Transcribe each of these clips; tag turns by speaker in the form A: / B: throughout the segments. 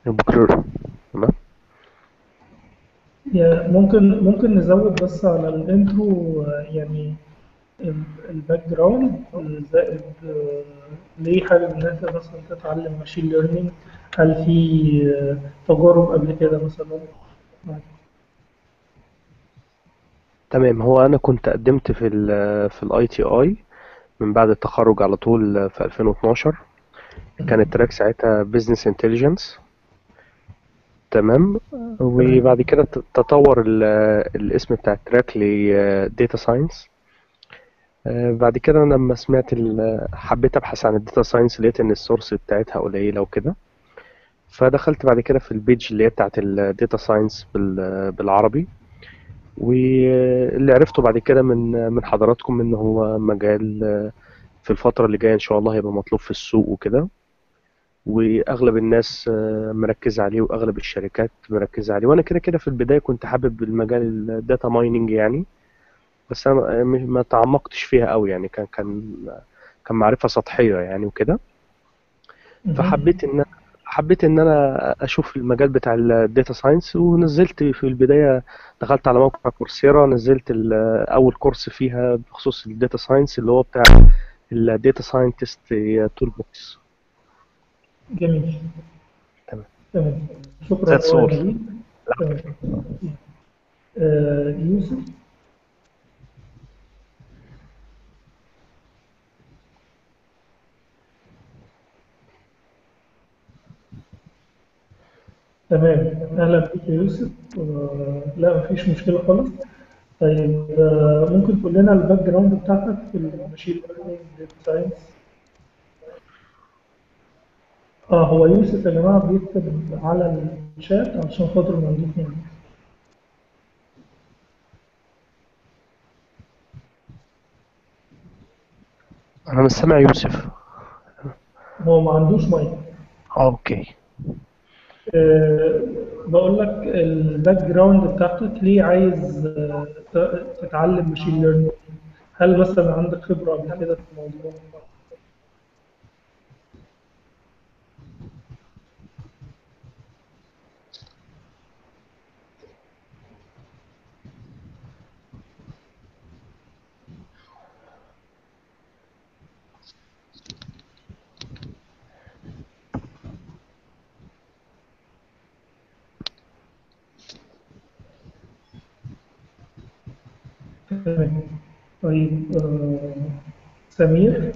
A: بكرر تمام
B: يعني ممكن ممكن نزود بس على الانترو آه، يعني الباك جراوند زائد آه، ليه حابب ان انت مثلا تتعلم ماشين ليرنينج هل في آه، تجارب قبل كده مثلا
A: تمام هو انا كنت قدمت في ال في الاي تي اي من بعد التخرج على طول في 2012 كان التراك ساعتها بزنس انتليجنس تمام وبعد كده ت- تطور ال- الاسم بتاع التراك لديتا ساينس بعد كده أنا لما سمعت ال- حبيت ابحث عن الداتا ساينس لقيت ان السورس بتاعتها قليله وكده فدخلت بعد كده في البيج اللي هي بتاعت الداتا ساينس بالعربي واللي عرفته بعد كده من من حضراتكم ان هو مجال في الفترة اللي جاية ان شاء الله هيبقى مطلوب في السوق وكده واغلب الناس آه، مركزة عليه واغلب الشركات مركزة عليه وانا كده كده في البداية كنت حابب المجال الداتا مايننج يعني بس انا ما ما تعمقتش فيها قوي يعني كان كان كان معرفة سطحية يعني وكده فحبيت ان حبيت ان انا اشوف المجال بتاع الداتا ساينس ونزلت في البدايه دخلت على موقع كورسيرا نزلت ال- اول كورس فيها بخصوص الداتا ساينس اللي هو بتاع الداتا ساينتست تول بوكس
B: جميل
A: تمام
B: تمام شكرا
A: That's
B: أوي
A: all.
B: يا نبيل. تمام. آه، يوسف تمام اهلا بك يا يوسف آه، لا مفيش مشكله خالص طيب آه، ممكن تقول لنا الباك جراوند بتاعتك في الماشين ليرنينج داتا ساينس اه هو يوسف يا جماعه بيكتب على الشات علشان خاطر ما عندوش نت
A: انا مش سامع يوسف
B: هو ما عندوش مايك
A: آه، اوكي
B: آه، بقول لك الباك جراوند بتاعتك ليه عايز آه، ت- تتعلم ماشين ليرنينج هل مثلا عندك خبرة قبل كده في الموضوع تمام طيب آه، سمير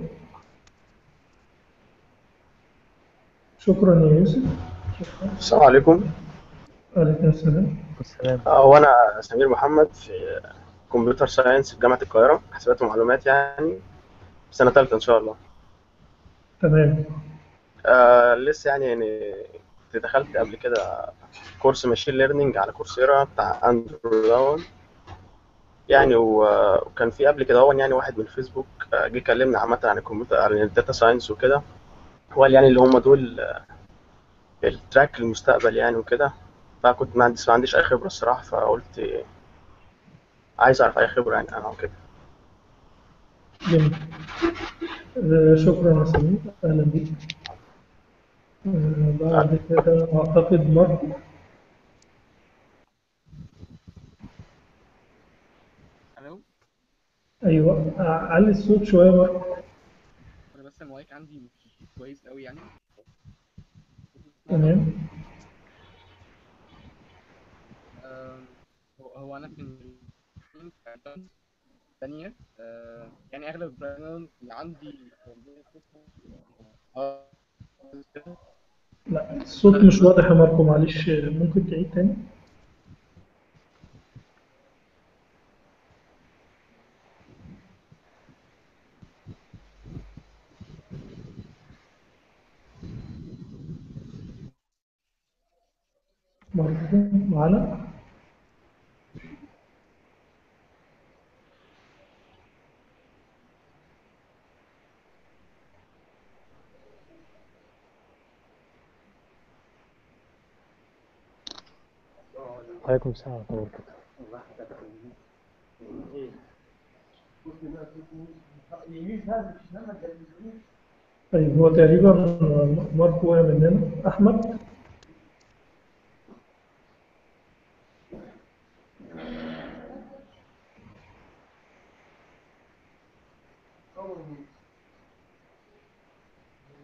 B: شكرا يا يوسف شكرا
C: السلام عليكم
B: عليكم السلام
A: السلام
C: آه، هو انا سمير محمد في كمبيوتر ساينس في جامعه القاهره حسابات ومعلومات يعني في سنه ثالثه ان شاء الله
B: تمام
C: آه لسه يعني يعني كنت دخلت قبل كده كورس ماشين ليرنينج على كورسيرا بتاع اندرو داون يعني و- وكان في قبل كده هو يعني واحد من الفيسبوك آه، جه كلمنا عامه عن الكمبيوتر عن الداتا ساينس وكده هو قال يعني اللي هم دول آه، التراك المستقبل يعني وكده فكنت ما عنديش ما عنديش اي خبره الصراحه فقلت عايز اعرف اي خبره يعني انا وكده
B: جميل آه، شكرا يا سمير أهلا بك آه، بعد كده أعتقد مارك
D: الو
B: أيوه ع- علي الصوت شوية مارك
D: انا بس المايك عندي مش كويس قوي يعني
B: تمام
D: آم، هو هو انا في ثانية يعني اغلب البرامج اللي عندي اه
B: لا الصوت مش واضح يا ماركو معلش ممكن تعيد تاني ماركو معانا
A: عليكم السلام ورحمة الله وبركاته
B: طيب هو تقريبا ماركو وقع مننا أحمد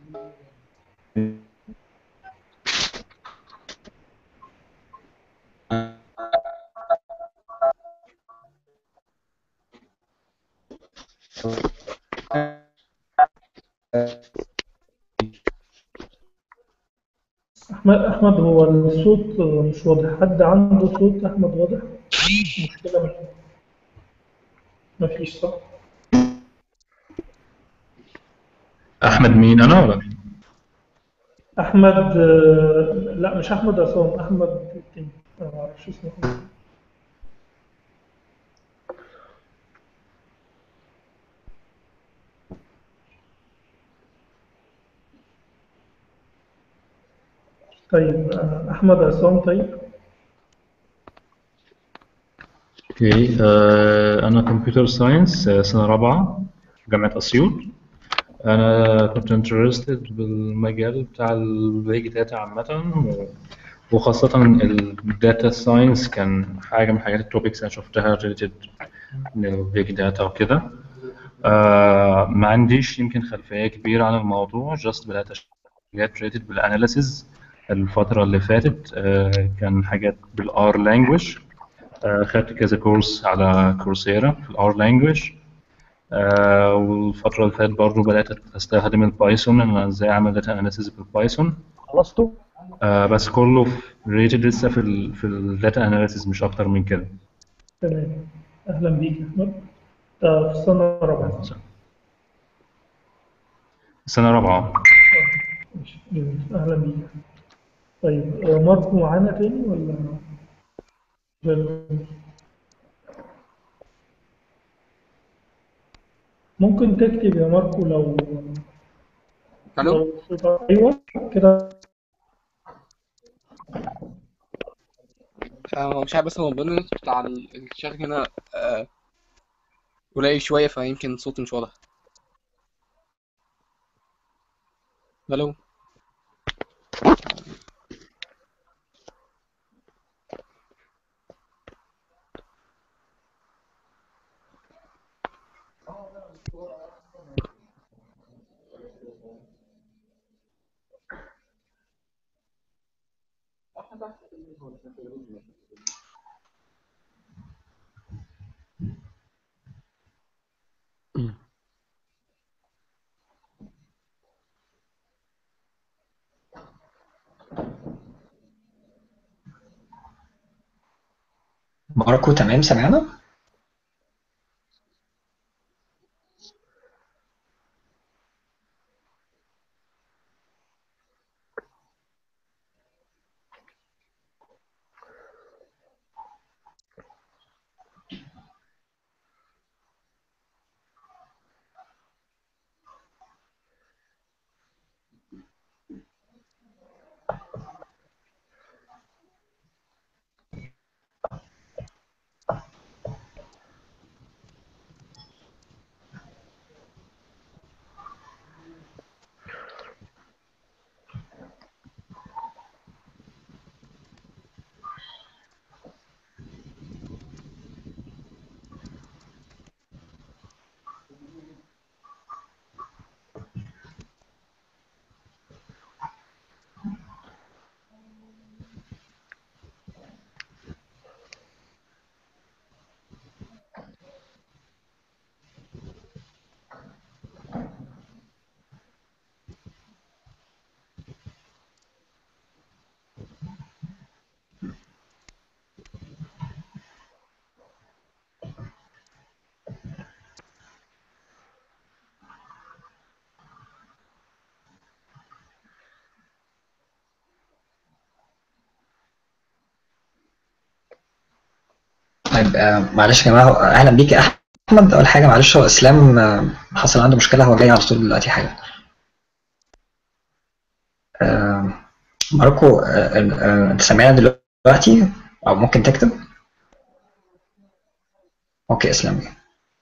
B: أحمد أحمد هو الصوت مش واضح حد عنده صوت أحمد واضح مشكلة مش مفيش صح
E: احمد مين انا ولا مين
B: أحمد آه، لا مش أحمد عصام أحمد التاني أنا معرفش اسمه إيه. طيب آه، أحمد عصام طيب
E: اوكي آه، انا كمبيوتر ساينس سنه رابعه في جامعه اسيوط انا كنت انترستد بالمجال بتاع البيج داتا عامه و- وخاصه الداتا ساينس كان حاجه من حاجات التوبكس انا شفتها ريليتد للبيج داتا وكده آه، ما عنديش يمكن خلفيه كبيره عن الموضوع جاست بدات أشوف حاجات ريليتد بالاناليسز الفتره اللي فاتت آه، كان حاجات بالار لانجوج آه، خدت كذا كورس على كورسيرا في الار لانجوج والفترة اللي فاتت برضه بدأت أستخدم البايثون إن أنا إزاي أعمل داتا أناليسيس بالبايثون
A: خلصتوا؟
E: آه، بس كله في ريتد لسه في ال في الداتا أناليسيس مش أكتر من كده
B: تمام أهلا بيك يا أحمد آه، في سنة رابعة
E: سنة رابعة
B: ماشي، جميل. أهلا بيك طيب آه، ماركو معانا تاني ولا ولا- ممكن تكتب يا ماركو لو
D: الو
B: لو صوتك أيوه كده
D: آه، مش عارف بس هو البرنامج بتاع ال- الشات هنا آه، قليل شوية فيمكن صوتي مش واضح الو
F: ماركو تمام سامعنا؟ طيب آه، معلش يا جماعة هو- أهلا بيك يا أحمد أول حاجة معلش هو إسلام آه، حصل عنده مشكلة هو جاي على طول دلوقتي حالا آه، ماركو آه، آه، أنت سامعنا دلوقتي أو ممكن تكتب؟ أوكي إسلام جه.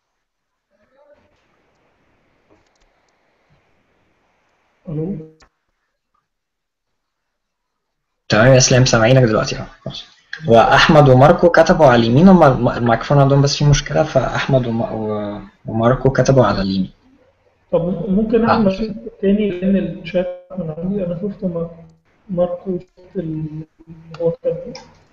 B: ألو
F: تمام يا إسلام سامعينك دلوقتي أه خلاص. وأحمد وماركو كتبوا على اليمين هما الم- الميكروفون عندهم بس فيه مشكلة فأحمد وم- و- وماركو كتبوا على اليمين
B: طب ممكن اعمل
F: آه.
B: نشاط تاني لان الشات من عندي انا شفت ما- ماركو وشفت اللي هو كاتبه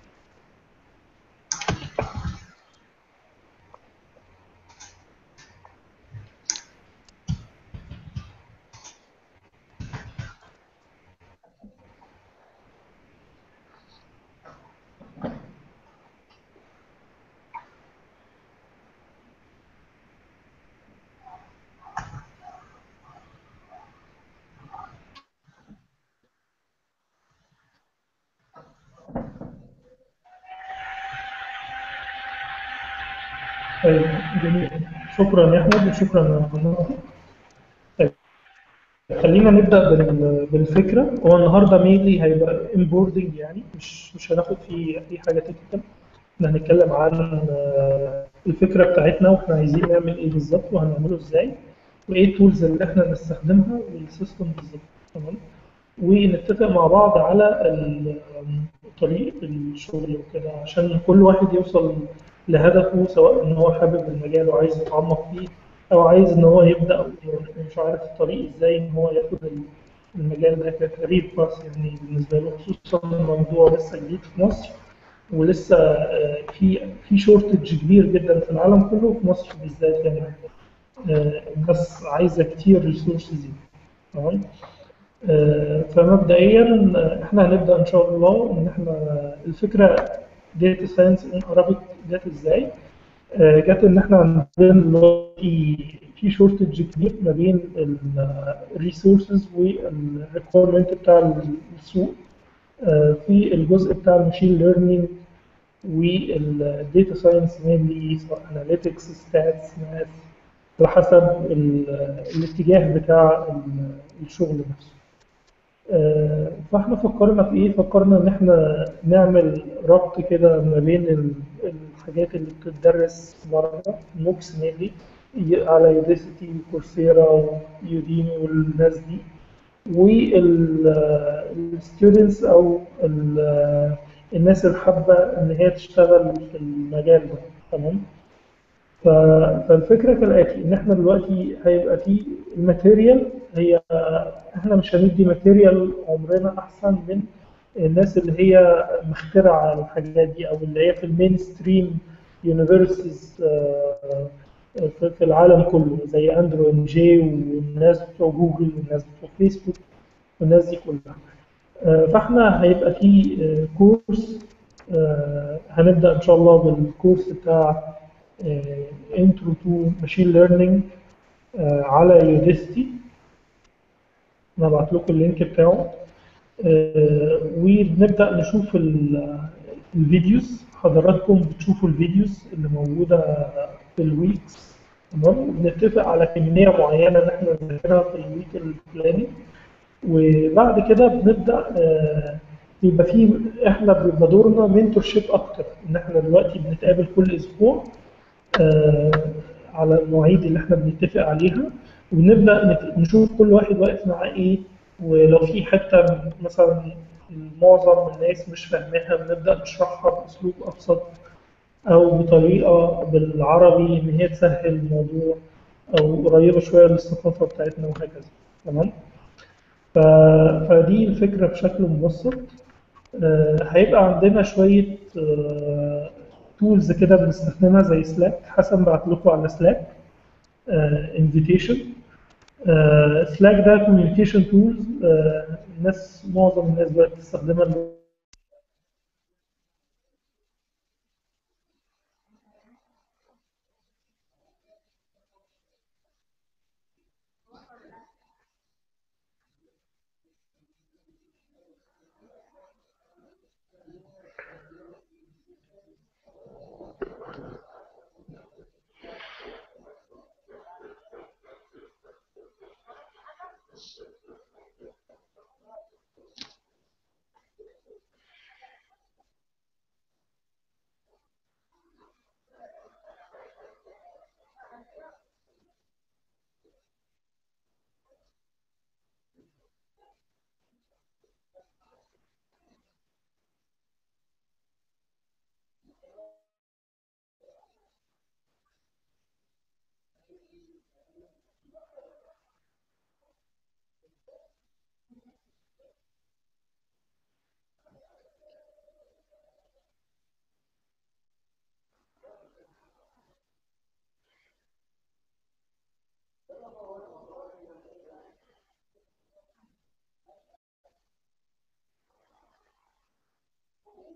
B: طيب جميل شكرا يا احمد وشكرا يا منار طيب خلينا نبدا بال- بالفكره هو النهارده مينلي هيبقى امبوردنج يعني مش مش هناخد فيه اي حاجه تكتيكال احنا هنتكلم عن آه، الفكره بتاعتنا واحنا عايزين نعمل ايه بالظبط وهنعمله ازاي وايه التولز اللي احنا نستخدمها والسيستم بالظبط تمام ونتفق مع بعض على ال- طريقة الشغل وكده عشان كل واحد يوصل لهدفه سواء ان هو حابب المجال وعايز يتعمق فيه او عايز ان هو يبدأ مش عارف الطريق ازاي ان هو ياخد المجال ده ككارير باس يعني بالنسبة له خصوصا إن الموضوع لسه جديد في مصر ولسه آه، في في شورتج كبير جدا في العالم كله وفي مصر بالذات يعني آه، الناس عايزة كتير ريسورسز تمام آه، فمبدئيا آه، احنا هنبدا ان شاء الله ان احنا الفكره داتا ساينس ان عربي جت ازاي؟ آه، جت ان احنا عندنا دلوقتي في شورتج كبير ما بين الريسورسز والريكويرمنت بتاع السوق آه، في الجزء بتاع المشين ليرنينج والداتا ساينس مينلي سواء اناليتكس ستاتس ماث على حسب ال- الاتجاه بتاع ال- الشغل نفسه. آه، فاحنا فكرنا في ايه؟ فكرنا ان احنا نعمل ربط كده ما بين ال- الحاجات اللي بتدرس بره موكس مينلي على يوديسيتي وكورسيرا ويوديمي والناس دي والستودنتس او ال- الناس اللي حابه ان هي تشتغل في المجال ده تمام ف- فالفكره كالاتي ان احنا دلوقتي هيبقى في الماتيريال هي احنا مش هندي ماتيريال عمرنا احسن من الناس اللي هي مخترعه الحاجات دي او اللي هي في المين ستريم يونيفرسيز في في العالم كله زي اندرو ان جي والناس بتوع جوجل والناس بتوع فيسبوك والناس دي كلها آه، فاحنا هيبقى في آه، كورس آه، هنبدا ان شاء الله بالكورس بتاع انترو تو ماشين ليرنينج على يوديستي انا هبعت لكم اللينك بتاعه آه، وبنبدا نشوف ال- الفيديوز حضراتكم بتشوفوا الفيديوز اللي موجوده في الويكس تمام وبنتفق على كميه معينه ان احنا نذاكرها في الويك الفلاني وبعد كده بنبدا آه، يبقى في احنا بيبقى دورنا منتور شيب اكتر ان احنا دلوقتي بنتقابل كل اسبوع آه، على المواعيد اللي احنا بنتفق عليها وبنبدا نت- نشوف كل واحد واقف مع ايه ولو في حته مثلا معظم الناس مش فاهماها بنبدا نشرحها باسلوب ابسط او بطريقه بالعربي ان هي تسهل الموضوع او قريبه شويه للثقافه بتاعتنا وهكذا تمام ف... فدي الفكره بشكل مبسط آه، هيبقى عندنا شويه تولز كده بنستخدمها زي سلاك حسن بعت لكم على سلاك انفيتيشن سلاك ده كوميونيكيشن تولز الناس معظم الناس بقت تستخدمها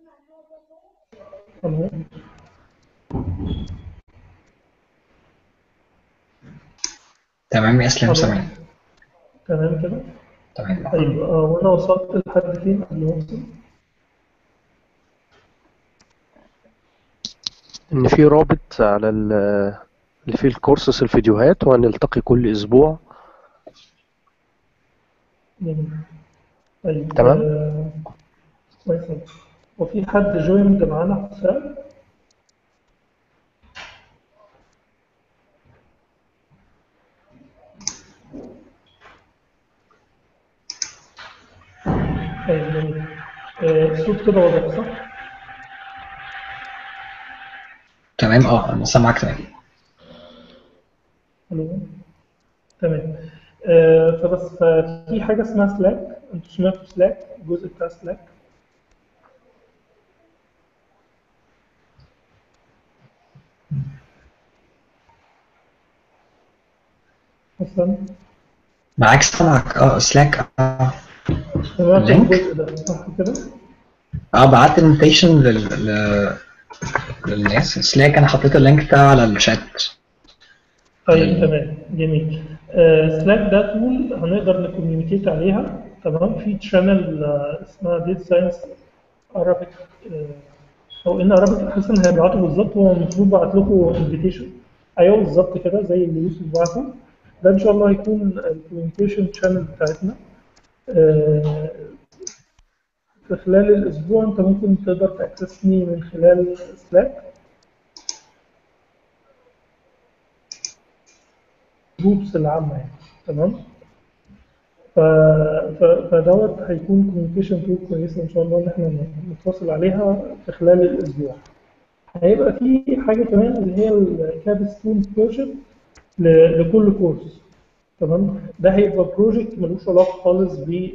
B: تمام
F: تمام يا اسلام
B: ألو.
F: سامعين
B: تمام كده
F: تمام
B: طيب آه، وانا وصلت لحد فين قبل ما اوصل
A: إن في رابط على ال اللي فيه الكورسز الفيديوهات وهنلتقي كل أسبوع
B: جميل طيب
A: تمام.
B: آه، كويس أوي. وفي حد جويند معانا حسام طيب جميل آه، الصوت كده واضح صح؟
F: تمام اه انا سامعك تمام
B: الو تمام آه، فبس ففي حاجه اسمها سلاك انتوا سمعتوا سلاك الجزء بتاع سلاك مثلا
F: معاك سامعك اه سلاك اه
B: سمعت
F: اللينك؟
B: الجزء ده صح كده؟
F: اه بعت انفيتيشن لل... ل... للناس سلاك انا حطيت اللينك بتاعه على الشات
B: طيب تمام جميل سلاك ده تول هنقدر نكوميونيكيت عليها تمام في تشانل اسمها ديت ساينس ارابيك او ان ارابيك حسن هيبعته بالظبط هو المفروض بعت لكم انفيتيشن ايوه بالظبط كده زي اللي يوسف بعته ده ان شاء الله هيكون الكوميونيكيشن شانل بتاعتنا آه، في خلال الاسبوع انت ممكن تقدر تاكسسني من خلال سلاك جروبس العامة يعني تمام ف... ف... فدوت هيكون كوميونيكيشن تول كويسة إن شاء الله إن إحنا نتواصل عليها في خلال الأسبوع. هيبقى في حاجة كمان اللي هي الكابستون بروجكت ل... لكل كورس تمام ده هيبقى بروجكت ملوش علاقة خالص بال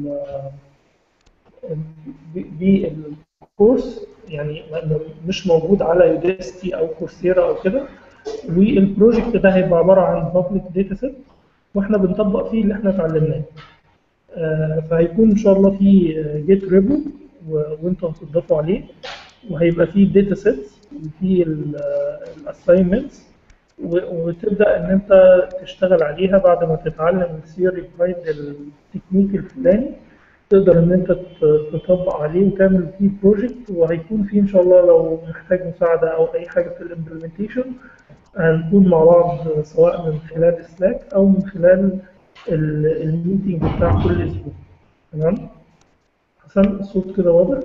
B: ب- بالكورس يعني م- مش موجود على يوداستي او كورسيرا او كده والبروجكت ده هيبقى عباره عن بابليك داتا سيت واحنا بنطبق فيه اللي احنا اتعلمناه آه، فهيكون ان شاء الله في جيت ريبو وانتوا هتضافوا عليه وهيبقى فيه داتا سيتس وفي الاساينمنتس وتبدا ان انت تشتغل عليها بعد ما تتعلم الثيوري بتاعت التكنيك الفلاني تقدر ان انت ت- تطبق عليه وتعمل فيه بروجكت وهيكون فيه ان شاء الله لو محتاج مساعده او اي حاجه في الامبلمنتيشن هنكون مع بعض سواء من خلال سلاك او من خلال ال- الميتنج بتاع كل اسبوع تمام حسن الصوت كده واضح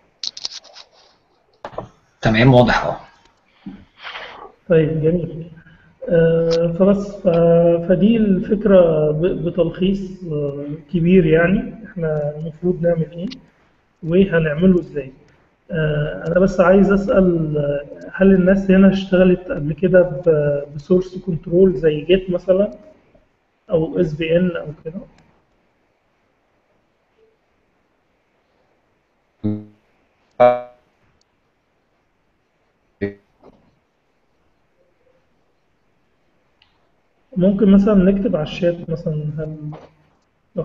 F: تمام واضح اه
B: طيب جميل آه، فبس ف- فدي الفكرة ب- بتلخيص آه، كبير يعني احنا المفروض نعمل ايه وهنعمله ازاي آه، انا بس عايز اسأل آه، هل الناس هنا اشتغلت قبل كده بسورس كنترول زي جيت مثلا او اس بي ان او كده ممكن مثلا نكتب على الشات مثلا هل لو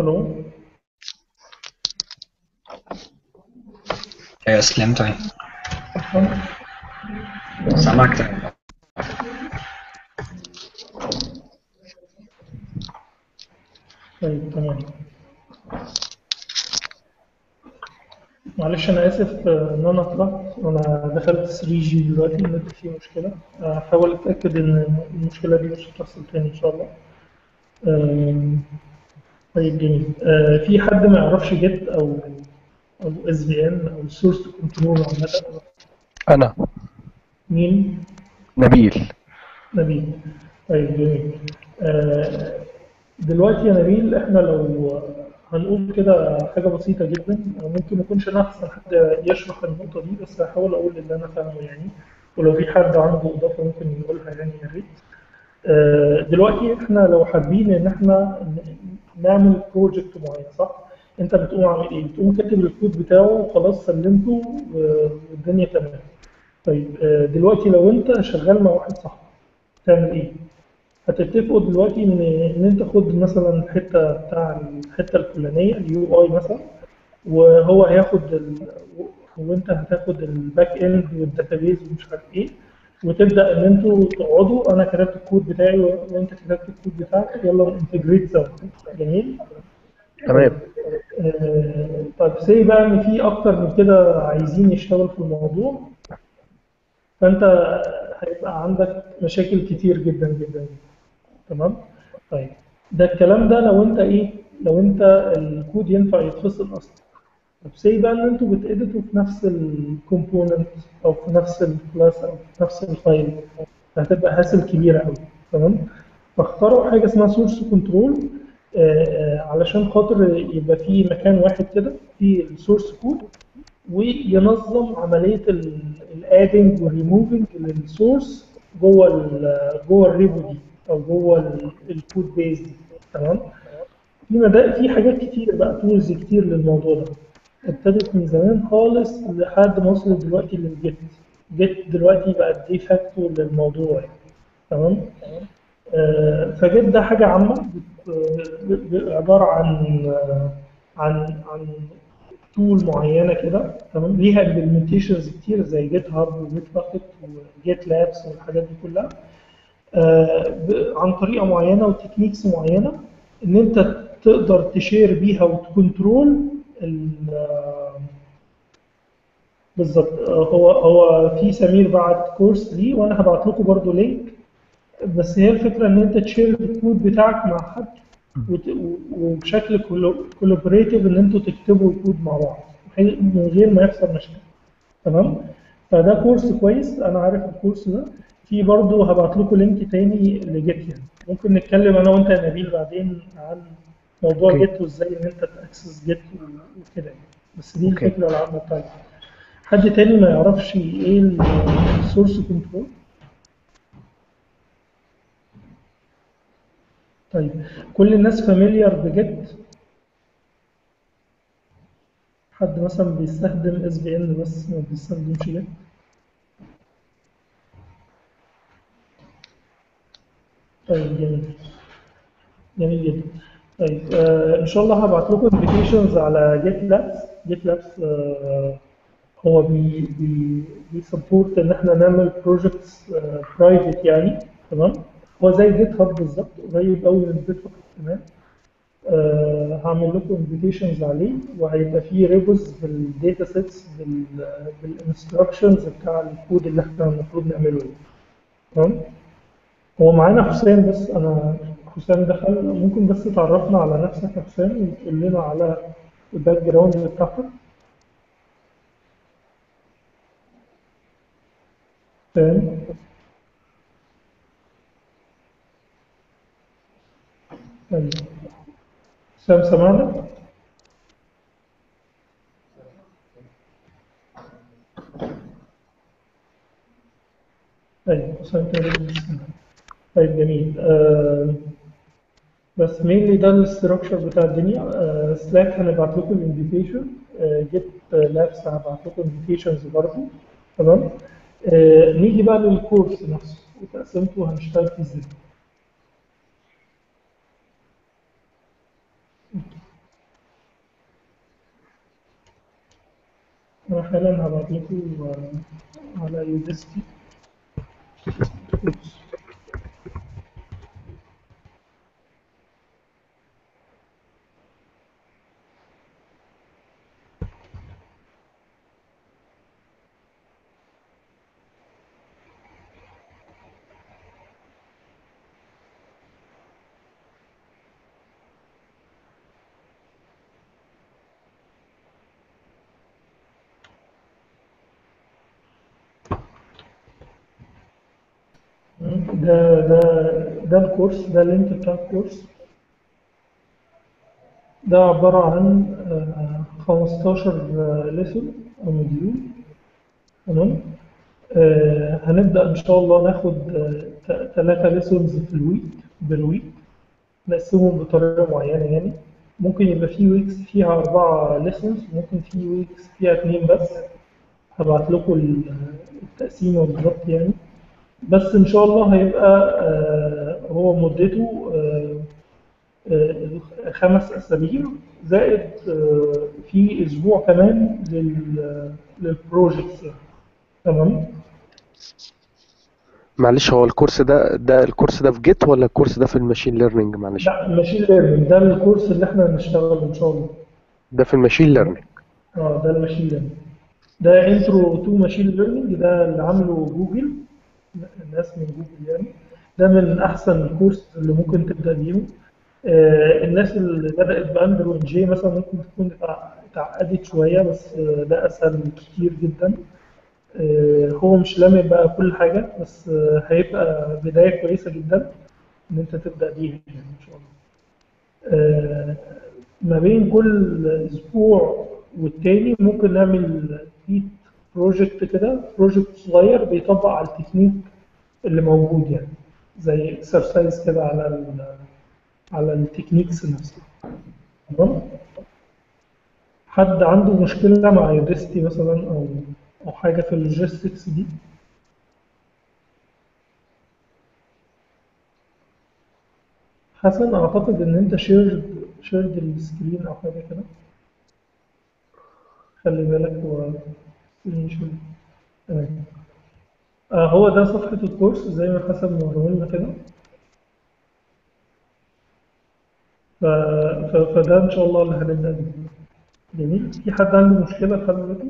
B: الو
F: يا اسلام طيب
B: أفهم؟
F: سامعك تمام
B: طيب تمام معلش انا اسف آه، ان انا طلعت انا دخلت 3 جي دلوقتي النت فيه مشكله هحاول اتاكد ان المشكله دي مش هتحصل تاني ان شاء الله آم، طيب جميل آه، في حد ما يعرفش جيت او او اس في ان او سورس كنترول عامه
A: انا
B: مين
A: نبيل
B: نبيل طيب جميل آه، دلوقتي يا نبيل احنا لو هنقول كده حاجة بسيطة جدا ممكن ما يكونش انا احسن حد يشرح النقطة دي بس هحاول اقول اللي انا فاهمه يعني ولو في حد عنده اضافة ممكن يقولها يعني يا ريت آه، دلوقتي احنا لو حابين ان احنا ن- نعمل بروجكت معين صح؟ انت بتقوم عامل ايه؟ بتقوم كاتب الكود بتاعه وخلاص سلمته و- والدنيا تمام. طيب آه، دلوقتي لو انت شغال مع واحد صاحبك تعمل ايه؟ هتتفقوا دلوقتي ان ان انت خد مثلا الحته بتاع الحته الفلانيه اليو اي مثلا وهو هياخد ال... وانت هتاخد الباك اند والداتابيز ومش عارف ايه وتبدا ان انتوا تقعدوا انا كتبت الكود بتاعي و- وانت كتبت الكود بتاعك يلا انتجريت سوا جميل
A: تمام
B: آه، طيب سي بقى ان في اكتر من كده عايزين يشتغلوا في الموضوع فانت هيبقى عندك مشاكل كتير جدا جدا جدا تمام طيب ده الكلام ده لو انت ايه لو انت الكود ينفع يتفصل اصلا طب سي بقى ان انتوا بتأديتوا في نفس الكومبوننت او في نفس الكلاس او في نفس الفايل فهتبقى هاسل كبيره قوي تمام فاختاروا حاجه اسمها سورس كنترول علشان خاطر يبقى في مكان واحد كده فيه السورس كود وينظم عمليه الادنج والريموفنج للسورس جوه ال جوه الريبو دي او جوه ال- الكود بيز دي تمام في مدا في حاجات كتير بقى تولز كتير للموضوع ده ابتدت من زمان خالص لحد ما وصلت دلوقتي للجيت جيت دلوقتي بقت دي فاكتو للموضوع يعني تمام آه، فجيت ده حاجة عامة بت- ب- ب- عبارة عن آه، عن عن تول معينة كده تمام ليها امبلمنتيشنز كتير زي جيت هاب وجيت باكيت وجيت لابس والحاجات دي كلها آه، ب- عن طريقة معينة وتكنيكس معينة إن أنت تقدر تشير بيها وتكنترول ال- آه، بالظبط آه، هو هو في سمير بعت كورس ليه وأنا هبعت لكم برضو لينك بس هي الفكرة إن أنت تشير الكود بتاعك مع حد وت- و- وبشكل كولابوريتيف إن أنتوا تكتبوا الكود مع بعض بحيث- من غير ما يحصل مشاكل تمام فده كورس كويس انا عارف الكورس ده في برضه هبعت لكم لينك تاني لجيت يعني ممكن نتكلم انا وانت يا نبيل بعدين عن موضوع
A: أوكي.
B: جيت وازاي ان انت تاكسس جيت و- وكده يعني بس دي
A: أوكي.
B: الفكره العامه بتاعتي حد تاني ما يعرفش ايه السورس كنترول طيب كل الناس فاميليار بجيت حد مثلا بيستخدم اس بي ان بس ما بيستخدمش جيت طيب جميل جميل جدا طيب آه ان شاء الله هبعت لكم انفيتيشنز على جيت لابس جيت لابس آه هو بي بي بيسبورت ان احنا نعمل بروجكتس برايفت يعني تمام هو زي جيت هاب بالظبط قريب قوي من جيت هاب كمان آه هعمل لكم انفيتيشنز عليه وهيبقى فيه ريبوز بالداتا سيتس بالانستراكشنز بتاع الكود اللي احنا المفروض نعمله يعني. تمام هو معانا حسام بس انا حسام دخل ممكن بس تعرفنا على نفسك يا حسام وتقول لنا على الباك جراوند بتاعتك حسام طيب حسام سمعنا طيب حسام كده طيب جميل آه بس مينلي ده الاستراكشر بتاع الدنيا آه سلاك هنبعت لكم الانفيتيشن آه جيت لابس هبعت لكم انفيتيشنز برضه تمام آه نيجي بقى للكورس نفسه وتقسيمته هنشتغل فيه ازاي أنا حالا هبعت لكم آه، على يودستي ده ده ده الكورس ده اللينك بتاع الكورس ده عبارة عن آه، 15 ليسون أو موديول تمام آه، هنبدأ إن شاء الله ناخد ثلاثة ليسونز في الويك بالويك نقسمهم بطريقة معينة يعني ممكن يبقى في ويكس فيها أربعة ليسونز ممكن في ويكس فيها اتنين بس هبعت لكم ال- التقسيمة بالظبط يعني بس إن شاء الله هيبقى آه، هو مدته آه، آه، خمس أسابيع زائد آه، في أسبوع كمان لل للبروجيكتس يعني تمام
A: معلش هو الكورس ده ده الكورس ده في جيت ولا الكورس ده في الماشين ليرنينج معلش
B: لا ماشين ليرنينج ده الكورس اللي احنا هنشتغله إن شاء الله
A: ده في الماشين ليرنينج
B: اه ده الماشين ليرنينج ده انترو تو ماشين ليرنينج ده اللي عامله جوجل الناس من جوجل يعني ده من احسن الكورس اللي ممكن تبدا بيهم آه الناس اللي بدات باندر وان جي مثلا ممكن تكون اتع- اتعقدت شويه بس آه ده اسهل كتير جدا آه هو مش لامم بقى كل حاجه بس آه هيبقى بدايه كويسه جدا ان انت تبدا بيها يعني ان شاء الله آه، ما بين كل اسبوع والتاني ممكن نعمل فيت بروجكت كده بروجكت صغير بيطبق على التكنيك اللي موجود يعني زي اكسرسايز كده على ال على التكنيكس نفسها تمام حد عنده مشكلة مع يودستي مثلا أو أو حاجة في اللوجيستكس دي حسن أعتقد إن أنت شيرد شيرد السكرين أو حاجة كده خلي بالك هو سكرين شير تمام آه هو ده صفحة الكورس زي ما حسن موريه لنا كده ف... ف... فده إن شاء الله اللي هنبدأ بيه جميل في حد عنده مشكلة لحد دلوقتي؟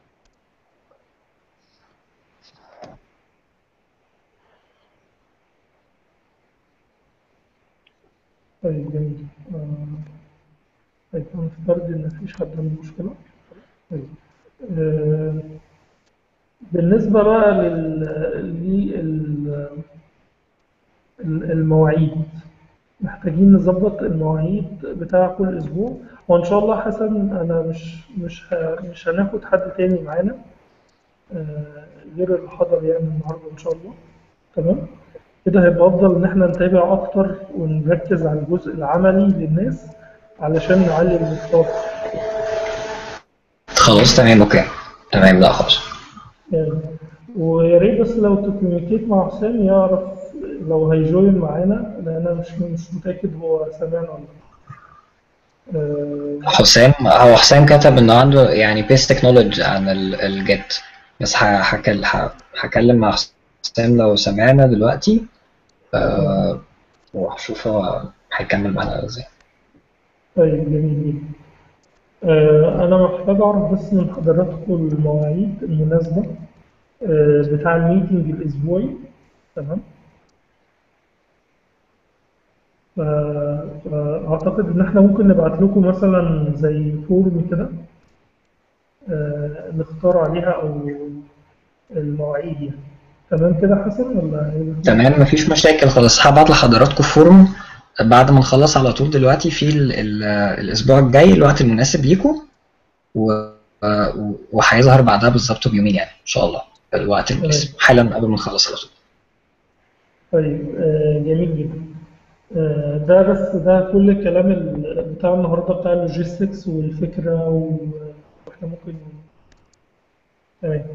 B: طيب جميل آه، طيب هنفترض إن مفيش حد عنده مشكلة طيب آه، بالنسبة بقى لل لل- ال- المواعيد محتاجين نظبط المواعيد بتاع كل أسبوع وإن شاء الله حسن أنا مش مش ه- مش هناخد حد تاني معانا آه، غير اللي حضر يعني النهارده إن شاء الله تمام كده هيبقى أفضل إن إحنا نتابع أكتر ونركز على الجزء العملي للناس علشان نعلي المستوى
F: خلاص تمام اوكي تمام لا خلاص
B: يعني ويا ريت بس لو تكوميونيكيت مع حسام يعرف لو هيجوين معانا لان انا مش مش متاكد هو سامعنا ولا لا آه،
F: حسام هو حسام كتب انه عنده يعني بيستك نولج عن ال- الجيت بس ه- هكل- ه- هكلم مع حسام لو سمعنا دلوقتي آه، وهشوف هو هيكمل معانا ازاي
B: طيب جميل جدا آه، انا محتاج اعرف بس من حضراتكم المواعيد المناسبه آه، بتاع الميتنج الاسبوعي تمام ف- فاعتقد ان احنا ممكن نبعت لكم مثلا زي فورم كده آه، نختار عليها او المواعيد يعني تمام كده حسن ولا إيه؟
F: تمام مفيش مشاكل خلاص هبعت لحضراتكم فورم بعد ما نخلص على طول دلوقتي في ال ال الاسبوع الجاي الوقت المناسب ليكم و- و- وهيظهر بعدها بالظبط بيومين يعني ان شاء الله الوقت المناسب حالا قبل ما نخلص على طول
B: طيب آه، جميل جدا آه، ده بس ده كل الكلام ال- بتاع النهارده بتاع اللوجيستكس والفكره و- واحنا ممكن تمام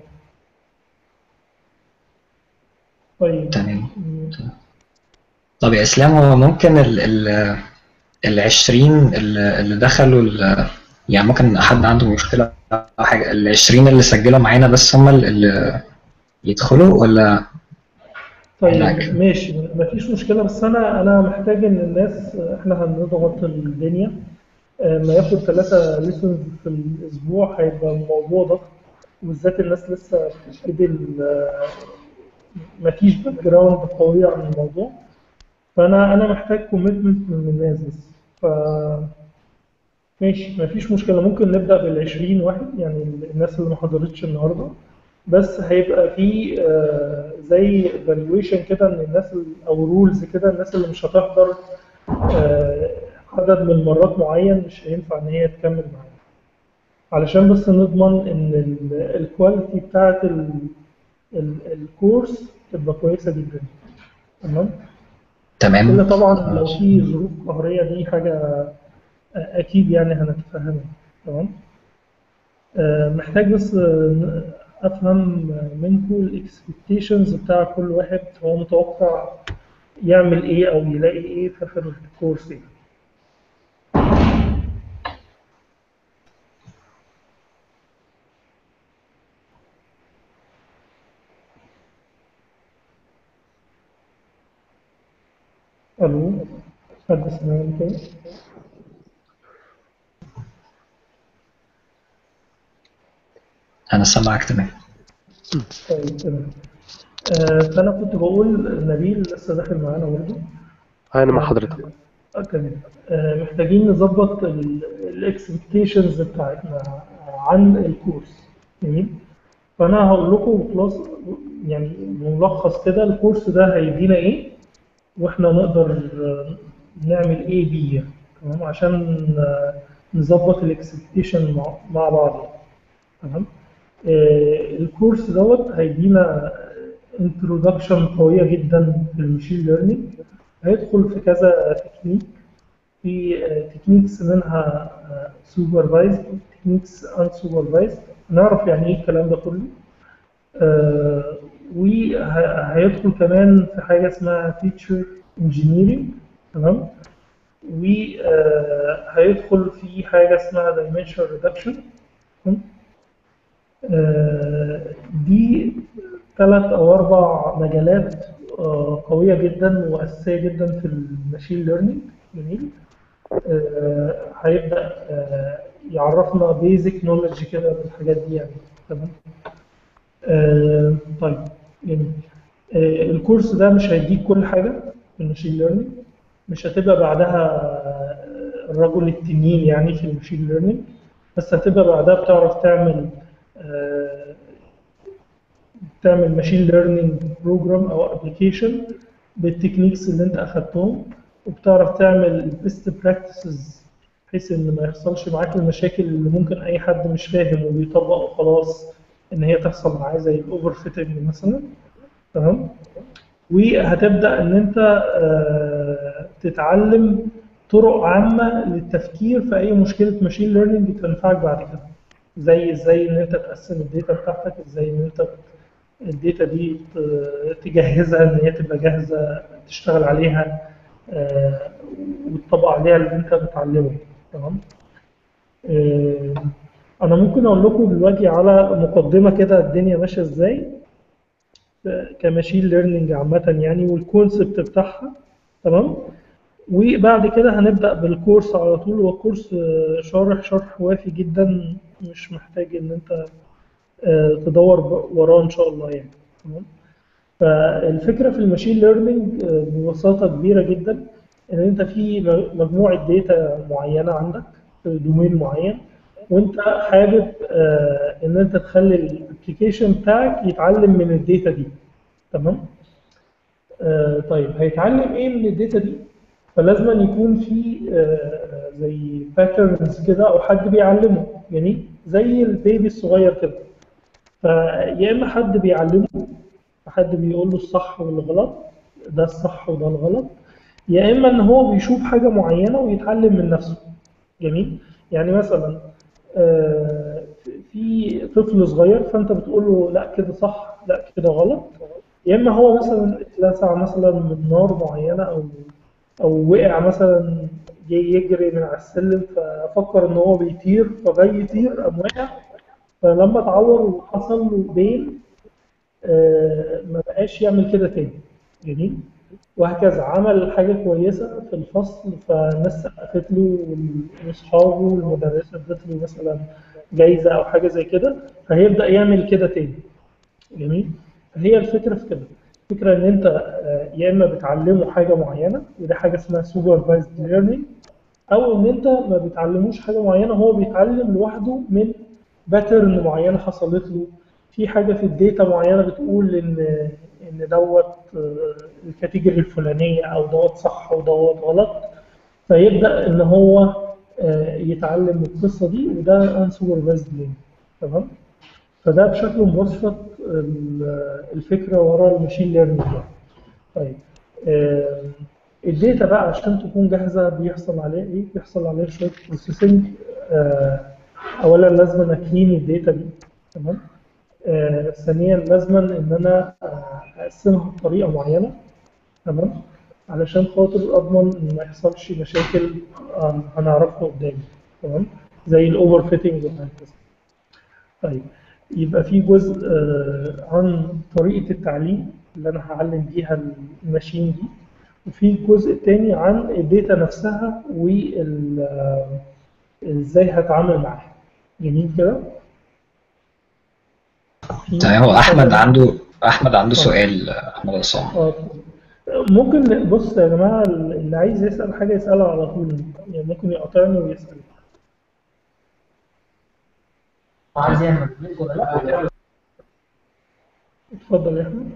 B: طيب
F: تمام
B: م-
F: طب يا اسلام هو ممكن ال ال ال 20 اللي اللي دخلوا ال- يعني ممكن حد عنده مشكله أو حاجه ال 20 اللي سجلوا معانا بس هم اللي يدخلوا ولا
B: طيب
F: معاك.
B: ماشي مفيش مشكلة بس أنا أنا محتاج إن الناس إحنا هنضغط الدنيا آه، ما ياخد ثلاثة ليسونز في الأسبوع هيبقى الموضوع ضغط وبالذات الناس لسه بتبتدي ال- مفيش باك جراوند قوية عن الموضوع فأنا أنا محتاج كوميتمنت من الناس بس ف ماشي مفيش مشكلة ممكن نبدأ بالعشرين واحد يعني الناس اللي ما حضرتش النهاردة بس هيبقى في آه، زي ايفالويشن كده ان الناس ال- او رولز كده الناس اللي مش هتحضر آه، عدد من المرات معين مش هينفع ان هي تكمل معانا علشان بس نضمن ان الكواليتي بتاعت ال- ال- الكورس تبقى كويسة جدا تمام
F: تمام
B: الا طبعا لو في ظروف قهرية دي حاجة آه، اكيد يعني هنتفهمها تمام آه، محتاج بس آه، افهم منكم الاكسبكتيشنز بتاع كل واحد هو متوقع يعمل ايه او يلاقي ايه في اخر الكورس ايه الو حد سمعني كده
F: انا سامعك تمام
B: طيب تمام آه، فانا كنت بقول نبيل لسه داخل معانا برضه
A: انا مع حضرتك
B: آه، تمام آه، محتاجين نظبط الاكسبكتيشنز بتاعتنا عن الكورس جميل فانا هقول لكم خلاص يعني ملخص كده الكورس ده هيدينا ايه واحنا نقدر آه، نعمل ايه بيه يعني، تمام عشان آه، نظبط الاكسبكتيشن مع مع بعض يعني. تمام آه، الكورس دوت هيدينا انترودكشن قوية جدا في المشين ليرنينج هيدخل في كذا تكنيك في تكنيكس منها سوبرفايز تكنيكس ان سوبرفايز نعرف يعني ايه الكلام ده كله آه، وهيدخل كمان في حاجة اسمها فيتشر انجينيرنج تمام وهيدخل في حاجة اسمها dimension reduction تمام؟ آه، دي ثلاث أو أربع مجالات آه، قوية جدا وأساسية جدا في الماشين ليرنينج جميل آه، هيبدأ آه، يعرفنا بيزك نولج كده بالحاجات دي يعني تمام آه، طيب جميل آه، الكورس ده مش هيديك كل حاجة في الماشين ليرنينج مش هتبقى بعدها آه، الرجل التنين يعني في الماشين ليرنينج بس هتبقى بعدها بتعرف تعمل آه، تعمل ماشين ليرنينج بروجرام او ابلكيشن بالتكنيكس اللي انت اخدتهم وبتعرف تعمل البيست براكتسز بحيث ان ما يحصلش معاك المشاكل اللي ممكن اي حد مش فاهم وبيطبق وخلاص ان هي تحصل معاه زي الاوفر فيتنج مثلا تمام وهتبدا ان انت آه، تتعلم طرق عامه للتفكير في اي مشكله ماشين ليرنينج تنفعك بعد كده زي ازاي ان انت تقسم الداتا بتاعتك ازاي ان انت الداتا دي ت- تجهزها ان هي تبقى جاهزه تشتغل عليها آه، وتطبق عليها اللي انت بتعلمه تمام آه، انا ممكن اقول لكم دلوقتي على مقدمه كده الدنيا ماشيه ازاي كماشين ليرنينج عامه يعني والكونسبت بتاعها تمام وبعد كده هنبدأ بالكورس على طول هو كورس آه، شارح شرح وافي جدا مش محتاج ان انت آه، تدور ب- وراه ان شاء الله يعني تمام فالفكرة في الماشين ليرنينج آه، ببساطة كبيرة جدا ان انت في م- مجموعة داتا معينة عندك في دومين معين وانت حابب آه، ان انت تخلي الابلكيشن بتاعك يتعلم من الداتا دي تمام آه، طيب هيتعلم ايه من الداتا دي فلازم أن يكون في آه، زي باترنز كده او حد بيعلمه يعني زي البيبي الصغير كده فيا اما حد بيعلمه حد بيقول له الصح والغلط ده الصح وده الغلط يا اما ان هو بيشوف حاجه معينه ويتعلم من نفسه جميل يعني مثلا آه، في طفل صغير فانت بتقول له لا كده صح لا كده غلط يا اما هو مثلا اتلسع مثلا من نار معينه او او وقع مثلا جه يجري من على السلم ففكر ان هو بيطير فجاي يطير قام وقع فلما اتعور وحصل له بين آه، ما بقاش يعمل كده تاني جميل وهكذا عمل حاجة كويسة في الفصل فالناس سقفت له واصحابه والمدرسة ادت له مثلا جايزة أو حاجة زي كده فهيبدأ يعمل كده تاني جميل فهي الفكرة في كده الفكرة إن أنت آه، يا إما بتعلمه حاجة معينة وده حاجة اسمها supervised learning أو إن أنت ما بتعلموش حاجة معينة هو بيتعلم لوحده من باترن معينة حصلت له في حاجة في الداتا معينة بتقول إن إن دوت آه، الكاتيجوري الفلانية أو دوت صح ودوت غلط فيبدأ إن هو آه، يتعلم القصة دي وده unsupervised learning تمام فده بشكل مبسط ال- الفكرة ورا الماشين ليرنينج يعني. طيب آه، الداتا بقى عشان تكون جاهزة بيحصل عليها إيه؟ بيحصل عليها شوية بروسيسنج أولا لازم أكلين الداتا دي تمام آه، ثانيا لازم ان انا آه، اقسمها بطريقه معينه تمام علشان خاطر اضمن ان ما يحصلش مشاكل آه، هنعرفها قدام تمام زي الاوفر فيتنج وهكذا طيب يبقى في جزء آه، عن طريقه التعليم اللي انا هعلم بيها الماشين دي وفي جزء تاني عن الداتا نفسها وال آه، ازاي هتعامل معاها جميل كده في
F: تمام هو احمد عنده احمد عنده سؤال احمد عصام
B: اه ممكن بص يا جماعة اللي عايز يسأل حاجة يسألها على طول يعني ممكن يقاطعني ويسأل
G: عايز يعمل بريك ولا لا؟
B: اتفضل يا أحمد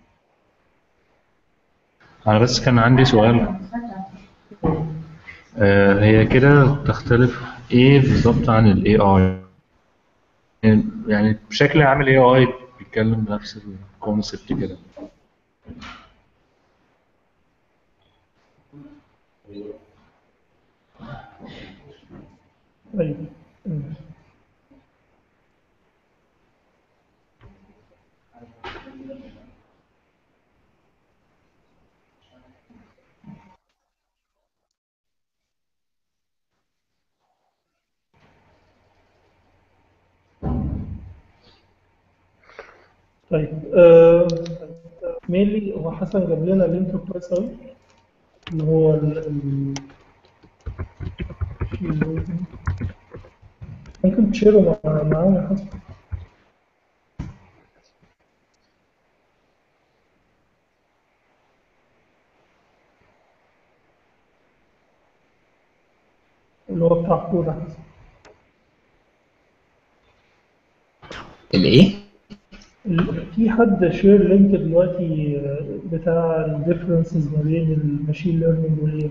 E: أنا بس كان عندي سؤال آه، هي كده تختلف إيه بالظبط عن ال AI يعني بشكل عام ال AI بيتكلم نفس الكونسبت كده
B: طيب طيب آه ميلي هو حسن جاب لنا الانترو كويس قوي اللي هو ال ال ممكن تشيره مع معانا يا حسن اللي هو بتاع كود يا حسن
F: الايه؟
B: ال- في حد شير لينك دلوقتي آه، بتاع الديفرنسز ما بين الماشين ليرنينج والاي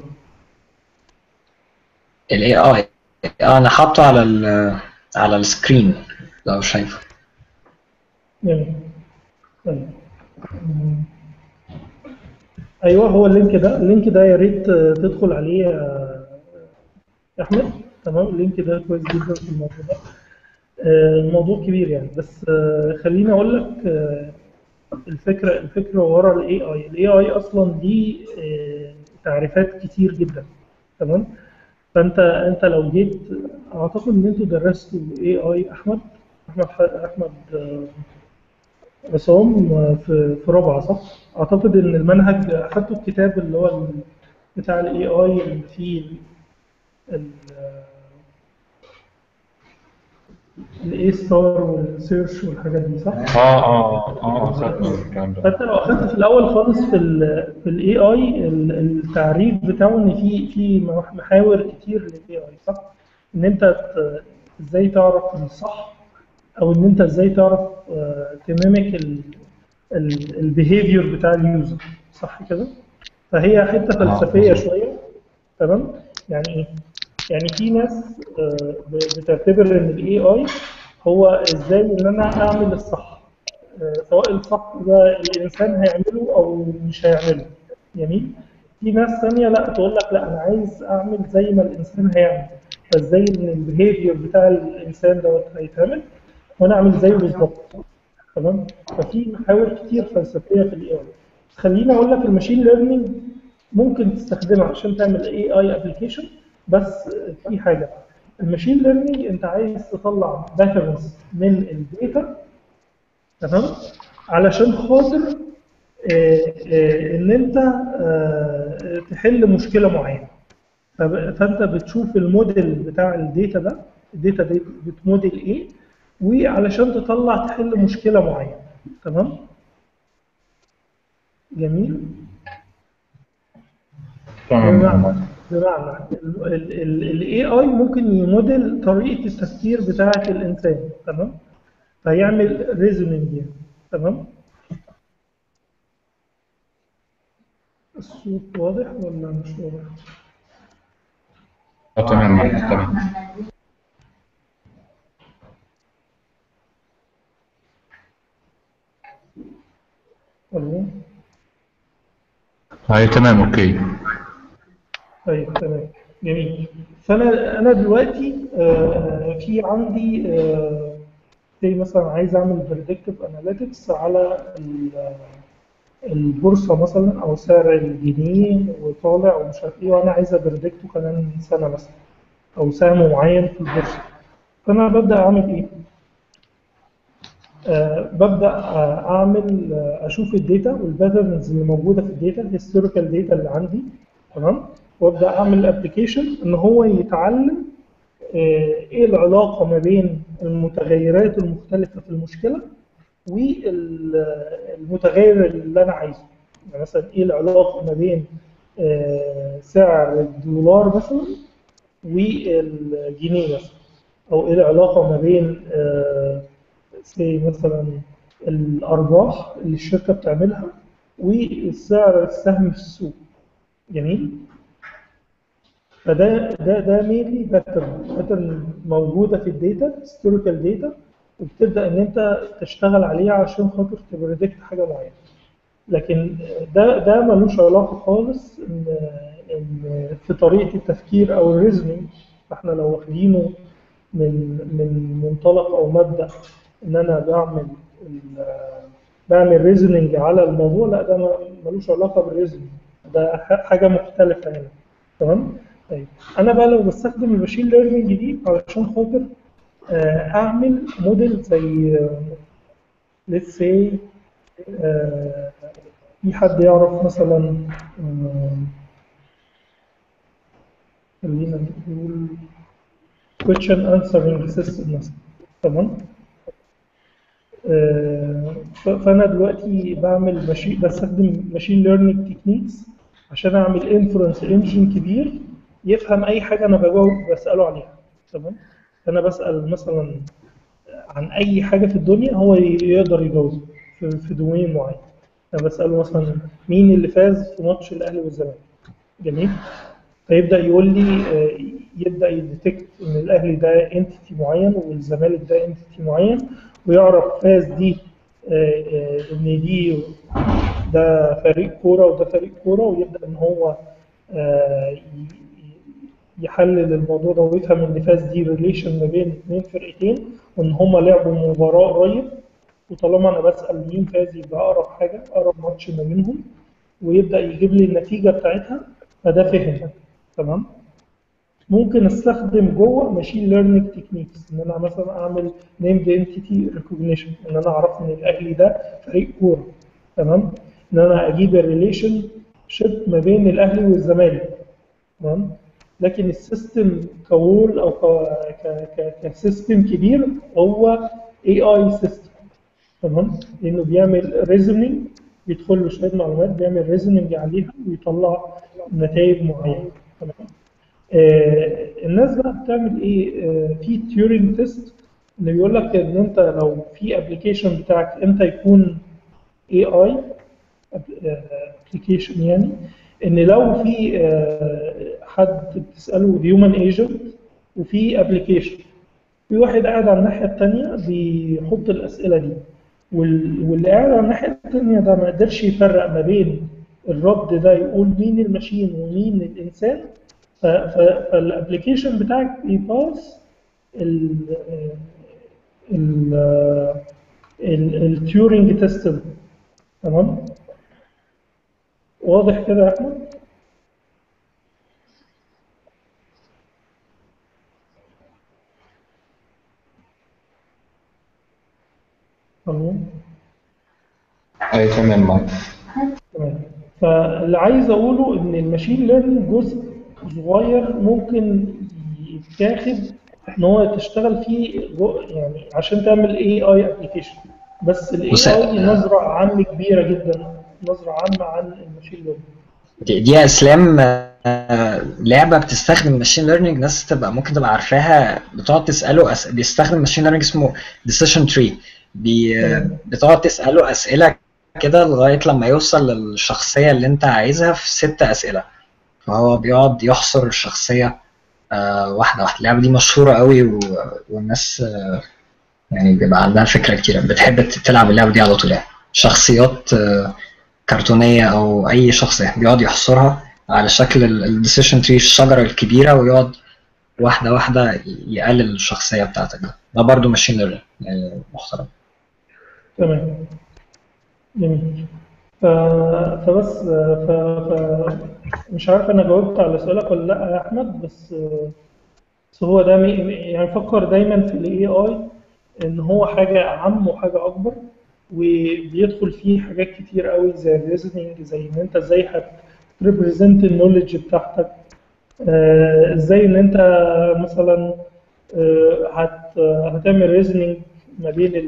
F: الاي اي انا حاطه على ال على السكرين لو شايفه
B: جميل طيب مم. ايوه هو اللينك ده اللينك ده يا ريت آه، تدخل عليه آه، يا احمد تمام اللينك ده كويس جدا في الموضوع ده آه، الموضوع كبير يعني بس آه، خليني اقول لك آه، الفكره الفكره ورا الاي اي الاي اي اصلا دي آه، تعريفات كتير جدا تمام فانت انت لو جيت اعتقد ان انتوا درستوا اي اي احمد احمد ح- احمد آه، عصام آه، في في رابعه صح؟ اعتقد ان المنهج اخدتوا الكتاب اللي هو ال- بتاع الاي اي اللي فيه الاي ستار والسيرش والحاجات دي صح؟
E: اه اه اه خدت الكلام ده
B: فانت لو اخدت في الاول خالص في ال في الاي اي التعريف بتاعه ان في في محاور كتير للاي اي صح؟ ان انت ت- ازاي تعرف الصح او ان انت ازاي تعرف آه، تميمك البيهيفير بتاع اليوزر صح كده؟ فهي حته
E: آه،
B: فلسفيه
E: مظبوط.
B: شويه تمام؟ يعني ايه؟ يعني في ناس آه، ب- بتعتبر ان الاي اي هو ازاي ان انا اعمل الصح آه، سواء الصح ده الانسان هيعمله او مش هيعمله جميل في ناس ثانيه لا تقول لك لا انا عايز اعمل زي ما الانسان هيعمل فازاي ان البيهيفير بتاع الانسان دوت هيتعمل وانا اعمل زيه بالظبط تمام ففي محاور كتير فلسفيه في الاي اي خليني اقول لك الماشين ليرنينج ممكن تستخدمها عشان تعمل اي اي ابلكيشن بس في حاجه الماشين ليرنينج انت عايز تطلع باترنز من الداتا تمام علشان خاطر آه، آه، ان انت آه، تحل مشكله معينه فب- فانت بتشوف الموديل بتاع الداتا ده الداتا دي بتموديل ايه وعلشان تطلع تحل مشكله معينه تمام جميل
E: تمام
B: بمعنى بمعنى الاي اي ممكن يموديل طريقه التفكير بتاعه الانسان تمام فيعمل ريزونينج يعني تمام الصوت واضح ولا مش واضح؟
E: آه، تمام تمام
B: الو
E: هاي تمام اوكي
B: طيب تمام جميل فانا انا دلوقتي آه، في عندي آه، زي مثلا عايز اعمل بريدكتيف اناليتكس على ال- البورصه مثلا او سعر الجنيه وطالع ومش عارف ايه وانا عايز ابريدكته كمان سنه مثلا او سهم معين في البورصه فانا ببدا اعمل ايه؟ آه ببدا آه اعمل آه اشوف الداتا والباترنز اللي موجوده في الداتا الهيستوريكال داتا اللي عندي تمام وابدا اعمل ابلكيشن ان هو يتعلم آه ايه العلاقه ما بين المتغيرات المختلفه في المشكله والمتغير اللي انا عايزه يعني مثلا ايه العلاقه ما بين آه سعر الدولار مثلا والجنيه مثلا او ايه العلاقه ما بين آه زي مثلا الارباح اللي الشركه بتعملها والسعر السهم في السوق جميل فده ده ده مينلي باترن باترن موجوده في الداتا هيستوريكال داتا وبتبدا ان انت تشتغل عليها عشان خاطر تبريدكت حاجه معينه لكن ده ده ملوش علاقه خالص ان ان في طريقه التفكير او الريزنينج فاحنا لو واخدينه من من منطلق او مبدا ان انا بعمل ال- بعمل ريزنينج على الموضوع لا ده ما- ملوش علاقه بالريزنينج ده ح- حاجه مختلفه هنا تمام طيب انا بقى لو بستخدم الماشين ليرنينج دي علشان خاطر آه، اعمل موديل زي ليتس سي في حد يعرف مثلا آه، خلينا نقول question answering system مثلا تمام آه، ف- فانا دلوقتي بعمل ماشين بستخدم ماشين ليرنينج تكنيكس عشان اعمل انفرنس انجن كبير يفهم اي حاجه انا بجاوب بساله عليها تمام انا بسال مثلا عن اي حاجه في الدنيا هو ي- يقدر يجاوب في, في دومين معين انا بساله مثلا مين اللي فاز في ماتش الاهلي والزمالك جميل فيبدا يقول لي آه، يبدا يديتكت ان الاهلي ده انتيتي معين والزمالك ده انتيتي معين ويعرف فاز دي آه، آه، ان دي ده فريق كوره وده فريق كوره ويبدا ان هو آه، ي- ي- يحلل الموضوع ده ويفهم ان فاز دي ريليشن ما بين اثنين فرقتين وان هما لعبوا مباراه قريب وطالما انا بسال مين فاز يبقى اقرب حاجه اقرب ماتش ما بينهم ويبدا يجيب لي النتيجه بتاعتها فده فهم تمام ممكن استخدم جوه ماشين ليرنينج تكنيكس ان انا مثلا اعمل نيمد انتيتي ريكوجنيشن ان انا اعرف ان الاهلي ده فريق كوره تمام ان انا اجيب الريليشن شيب ما بين الاهلي والزمالك تمام لكن السيستم كول او ك- ك- ك- كسيستم كبير هو اي اي سيستم تمام لانه بيعمل ريزنينج بيدخل له شويه معلومات بيعمل ريزنينج عليها ويطلع نتائج معينه تمام آه الناس بقى بتعمل ايه آه في تيورينج تيست اللي بيقول لك ان انت لو في ابلكيشن بتاعك انت يكون اي اي ابلكيشن يعني ان لو في آه، حد بتساله هيومن ايجنت وفي ابلكيشن في واحد قاعد على الناحيه الثانيه بيحط الاسئله دي وال- واللي قاعد على الناحيه الثانيه ده ما قدرش يفرق ما بين الرد ده يقول مين الماشين ومين الانسان ف- ف- فالابلكيشن بتاعك بيباص ال ال التيورنج تيست ده تمام واضح كده يا احمد الو
E: اي تمام معاك
B: تمام فاللي عايز اقوله ان الماشين ليرنينج جزء صغير ممكن يتاخد ان هو تشتغل فيه جو يعني عشان تعمل اي اي ابلكيشن بس الاي
F: بص-
B: اي نظره عامه كبيره جدا نظره عامه عن الماشين ليرنينج
F: دي, دي يا اسلام آه، لعبه بتستخدم ماشين ليرنينج ناس تبقى ممكن تبقى عارفاها بتقعد تساله أس... بيستخدم ماشين ليرنينج اسمه ديسيشن تري بي...
B: تمام.
F: بتقعد تساله اسئله كده لغايه لما يوصل للشخصيه اللي انت عايزها في ست اسئله فهو بيقعد يحصر الشخصيه آه، واحده واحده اللعبه دي مشهوره قوي و... والناس آه، يعني بيبقى عندها فكره كتير بتحب تلعب اللعبه دي على طول يعني شخصيات آه، كرتونيه او اي شخصيه بيقعد يحصرها على شكل الديسيشن تري الشجره الكبيره ويقعد واحده واحده يقلل الشخصيه بتاعتك ده ده برضه ماشين ليرنينج يعني محترم
B: تمام جميل ف... فبس ف... ف... مش عارف انا جاوبت على سؤالك ولا لا يا احمد بس بس هو ده مي- يعني فكر دايما في الاي اي ان هو حاجه اعم وحاجه اكبر وبيدخل فيه حاجات كتير قوي زي الريزنينج زي ان انت ازاي هتريبريزنت النولج بتاعتك آه، ازاي ان انت مثلا آه، هت هتعمل ريزنينج ما بين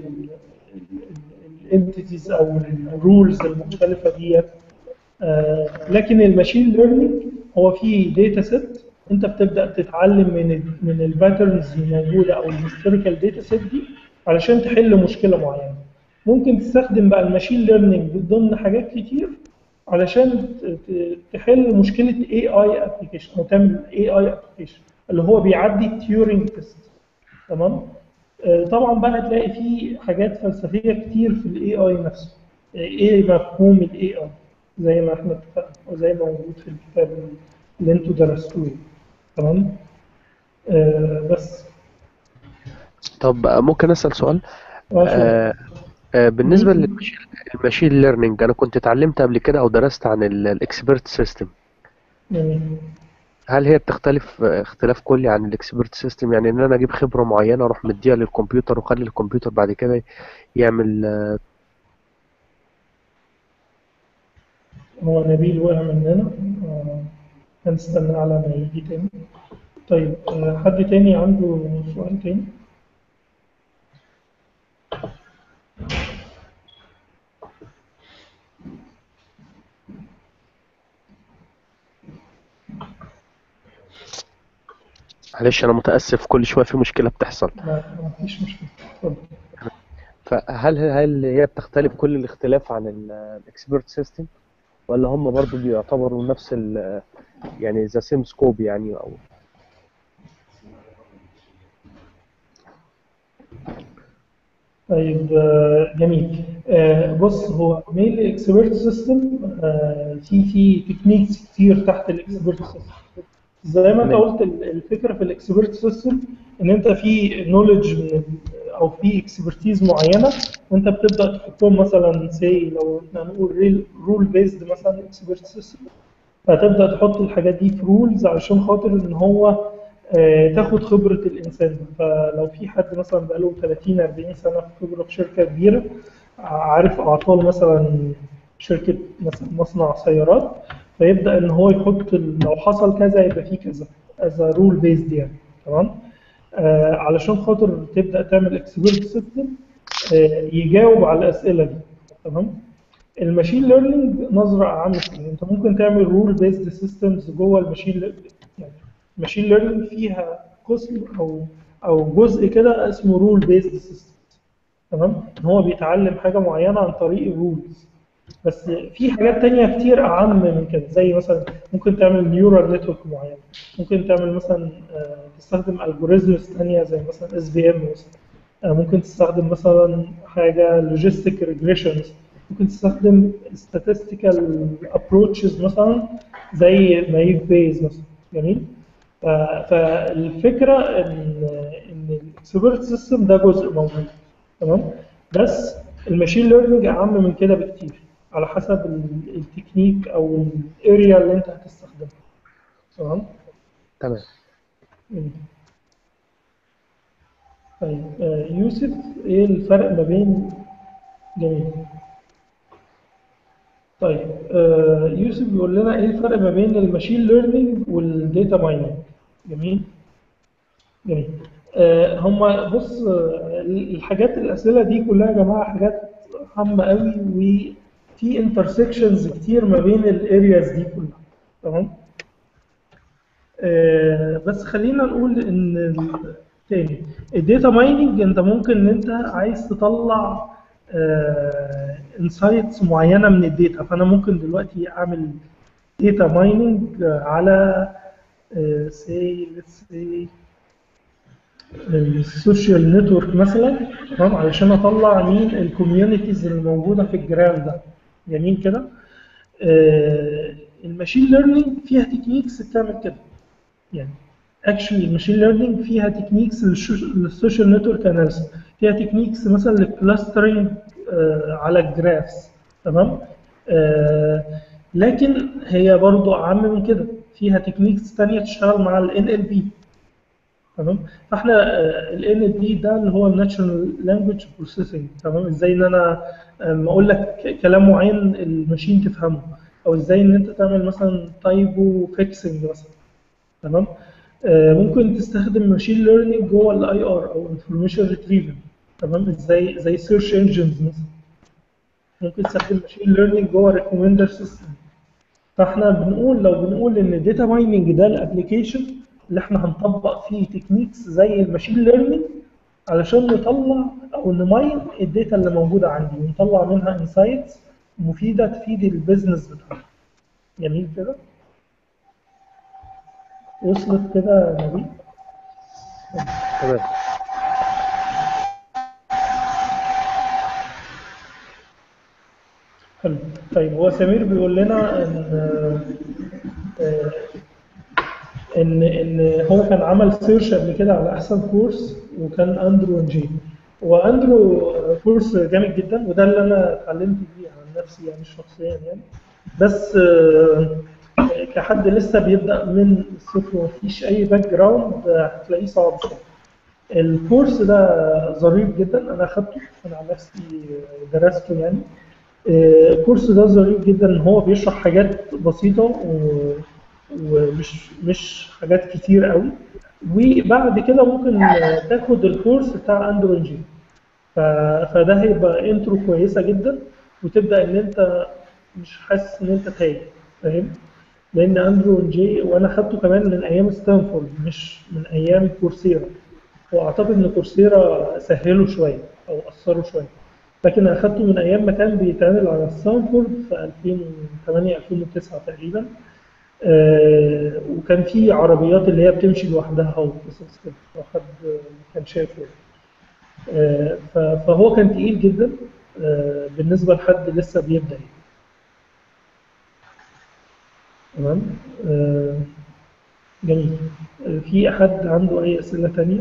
B: الانتيتيز او الرولز المختلفه ديت آه، لكن الماشين ليرنينج هو فيه داتا سيت انت بتبدا تتعلم من ال من الباترنز الموجوده او الهيستوريكال داتا سيت دي علشان تحل مشكله معينه ممكن تستخدم بقى الماشين ليرنينج ضمن حاجات كتير علشان ت- ت- تحل مشكله اي اي ابلكيشن او تعمل اي اي ابلكيشن اللي هو بيعدي التيورينج تيست تمام آه، طبعا بقى هتلاقي في حاجات فلسفيه كتير في الاي اي نفسه آه، ايه مفهوم الاي اي زي ما احنا اتفقنا وزي ما موجود في الكتاب اللي انتوا درستوه تمام آه بس
A: طب ممكن اسال سؤال
B: آه، شكراً.
A: آه آه بالنسبه
B: ممكن.
A: للماشين الماشين ليرنينج انا كنت اتعلمت قبل كده او درست عن الاكسبرت سيستم
B: يعني
A: هل هي بتختلف آه، اختلاف كلي عن الاكسبرت سيستم يعني ان انا اجيب خبره معينه اروح مديها للكمبيوتر واخلي الكمبيوتر بعد كده يعمل آه،
B: هو نبيل وقع مننا آه، هنستنى على ما يجي تاني طيب آه، حد تاني عنده سؤال تاني
A: معلش انا متاسف كل شويه في مشكله بتحصل
B: ما ما فيش مشكلة اتفضل
A: فهل هل هي بتختلف كل الاختلاف عن الاكسبرت سيستم ولا هم برضو بيعتبروا نفس ال يعني ذا سيم سكوب يعني او
B: طيب آه، جميل آه، بص هو ميل الاكسبرت سيستم في في تكنيكس كتير تحت الاكسبرت سيستم زي ما انت
A: تمام.
B: قلت ال- الفكره في الاكسبرت سيستم ان انت في نولج من ال- او في اكسبرتيز معينه وانت بتبدا تحطهم مثلا سي لو احنا هنقول رول بيزد مثلا اكسبرت سيستم فتبدا تحط الحاجات دي في رولز علشان خاطر ان هو آه، تاخد خبره الانسان ده. فلو في حد مثلا بقاله 30 40 سنه في خبره في شركه كبيره عارف اعطال مثلا شركه مثلا مصنع سيارات فيبدا ان هو يحط ال- لو حصل كذا يبقى في كذا از رول بيزد يعني تمام آه علشان خاطر تبدا تعمل اكسبيرت سيستم آه يجاوب على الاسئله دي تمام الماشين ليرنينج نظره اعم شويه انت ممكن تعمل رول بيزد سيستمز جوه الماشين ليرنينج يعني الماشين ليرنينج فيها قسم او او جزء كده اسمه رول بيزد سيستم تمام ان هو بيتعلم حاجه معينه عن طريق الرولز بس في حاجات تانية كتير أعم من كده زي مثلا ممكن تعمل نيورال نتورك معين ممكن تعمل مثلا آه، تستخدم الجوريزمز تانية زي مثلا اس بي ام مثلا آه، ممكن تستخدم مثلا حاجة لوجيستيك ريجريشنز ممكن تستخدم statistical approaches مثلا زي نايف بيز مثلا جميل ف- فالفكرة إن إن الاكسبرت سيستم ده جزء موجود تمام بس الماشين ليرنينج أعم من كده بكتير على حسب ال- التكنيك أو الاريا اللي أنت هتستخدمها تمام
A: تمام
B: مم. طيب آه، يوسف إيه الفرق ما بين جميل طيب آه يوسف بيقول لنا ايه الفرق ما بين الماشين ليرنينج والديتا مايننج جميل جميل آه هم بص آه، الحاجات الاسئله دي كلها يا جماعه حاجات عامه قوي وفي انترسكشنز كتير ما بين الارياز دي كلها تمام آه، بس خلينا نقول ان ال- تاني الداتا مايننج انت ممكن ان انت عايز تطلع انسايتس معينه من الداتا فانا ممكن دلوقتي اعمل داتا مايننج على سي ليتس سي السوشيال نتورك مثلا تمام علشان اطلع مين الكوميونيتيز اللي موجوده في الجرام ده جميل كده آه، الماشين ليرنينج فيها تكنيكس بتعمل كده يعني اكشلي الماشين ليرنينج فيها تكنيكس للسوشيال نتورك اناليسيس فيها تكنيكس مثلا للكلاسترنج على الجرافس تمام آه، لكن هي برضو اعم من كده فيها تكنيكس تانية تشتغل مع ال NLP تمام فاحنا ال NLP ده اللي هو الناتشورال لانجويج بروسيسنج تمام ازاي ان انا لما اقول لك كلام معين الماشين تفهمه او ازاي ان انت تعمل مثلا تايبو فيكسنج مثلا تمام آه، ممكن تستخدم ماشين ليرنينج جوه الاي ار او انفورميشن ريتريفل تمام ازاي زي سيرش انجنز مثلا ممكن تستخدم ماشين ليرنينج جوه ريكومندر سيستم فاحنا بنقول لو بنقول ان الداتا مايننج ده الابلكيشن اللي احنا هنطبق فيه تكنيكس زي الماشين ليرنينج علشان نطلع او نماين الداتا اللي موجوده عندي ونطلع منها انسايتس مفيده تفيد البيزنس بتاعنا جميل كده وصلت كده يا نبيل
A: تمام
B: حلو طيب هو سمير بيقول لنا ان آه، ان ان هو كان عمل سيرش قبل كده على احسن كورس وكان اندرو انجي واندرو كورس جامد جدا وده اللي انا اتعلمت بيه عن نفسي يعني شخصيا يعني بس آه، كحد لسه بيبدا من الصفر ومفيش اي باك جراوند آه، هتلاقيه صعب شويه الكورس ده ظريف جدا انا اخدته انا عن نفسي درسته يعني آه، الكورس ده ظريف جدا ان هو بيشرح حاجات بسيطه و... ومش مش حاجات كتير قوي وبعد كده ممكن آه، تاخد الكورس بتاع اندرو انجين ف... فده هيبقى انترو كويسه جدا وتبدا ان انت مش حاسس ان انت تايه فاهم لان اندرو انجي وانا خدته كمان من ايام ستانفورد مش من ايام كورسيرا واعتقد ان كورسيرا سهلوا شويه او اثروا شويه لكن انا اخدته من ايام ما كان بيتعمل على ستانفورد في 2008 2009 تقريبا آه وكان في عربيات اللي هي بتمشي لوحدها وقصص كده لو حد كان شايفه آه ف- فهو كان تقيل جدا آه بالنسبه لحد لسه بيبدا يعني. تمام آه جميل آه في احد عنده اي اسئله تانية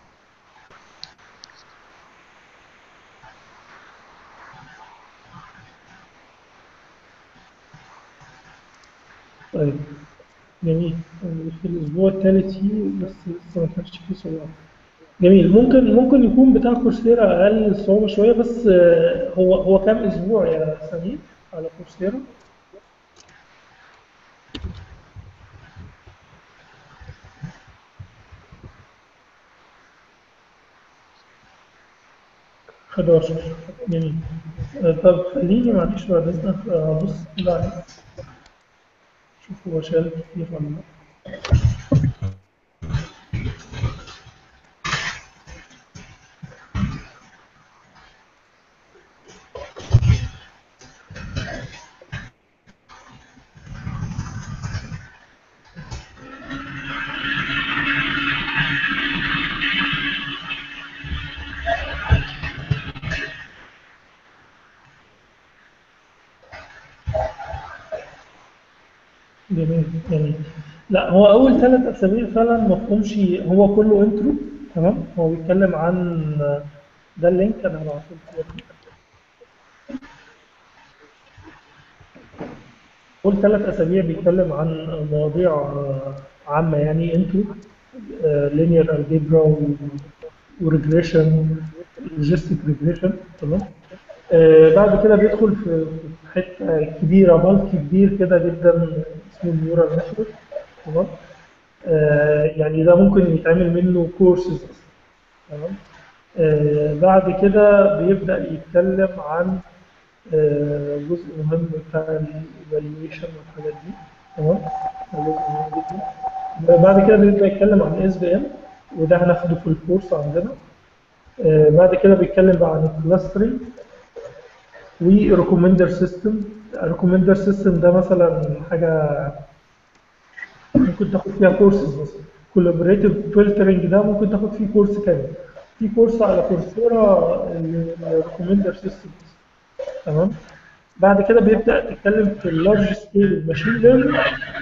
B: طيب جميل في الأسبوع الثالث فيه بس لسه ما كانش فيه صعوبة جميل ممكن ممكن يكون بتاع كورسيرا أقل صعوبة شوية بس آه، هو هو كام أسبوع يا سمير على كورسيرا؟ حداشر جميل آه، طب خليني معلش بعد إذنك آه، أبص كده عليه شوف هو شال كتير ولا لأ جميل جميل لا هو اول ثلاث اسابيع فعلا ما فيهمش هو كله انترو تمام هو بيتكلم عن ده اللينك انا هبعته لكم. اول ثلاث اسابيع بيتكلم عن مواضيع آه، عامه يعني انترو لينير الجبرا وريجريشن لوجيستيك ريجريشن تمام آه، بعد كده بيدخل في في حته كبيره بلك كبير كده جدا اسمه النيورال نتورك تمام آه، يعني ده ممكن يتعمل منه كورسز تمام آه، بعد كده بيبدأ يتكلم عن آه، جزء مهم بتاع الايفالويشن والحاجات دي تمام ده جزء مهم جدا بعد كده بيبدأ يتكلم عن اس بي ام وده هناخده في الكورس عندنا آه، بعد كده بيتكلم بقى عن الكلاسترنج وريكومندر سيستم الريكومندر سيستم ده مثلا حاجه ممكن تاخد فيها كورسز مثلا كولابوريتيف فلترنج ده ممكن تاخد فيه كورس كامل في كورس على كورسيرا الريكومندر سيستم تمام بعد كده بيبدا يتكلم في اللارج سكيل ماشين ليرنينج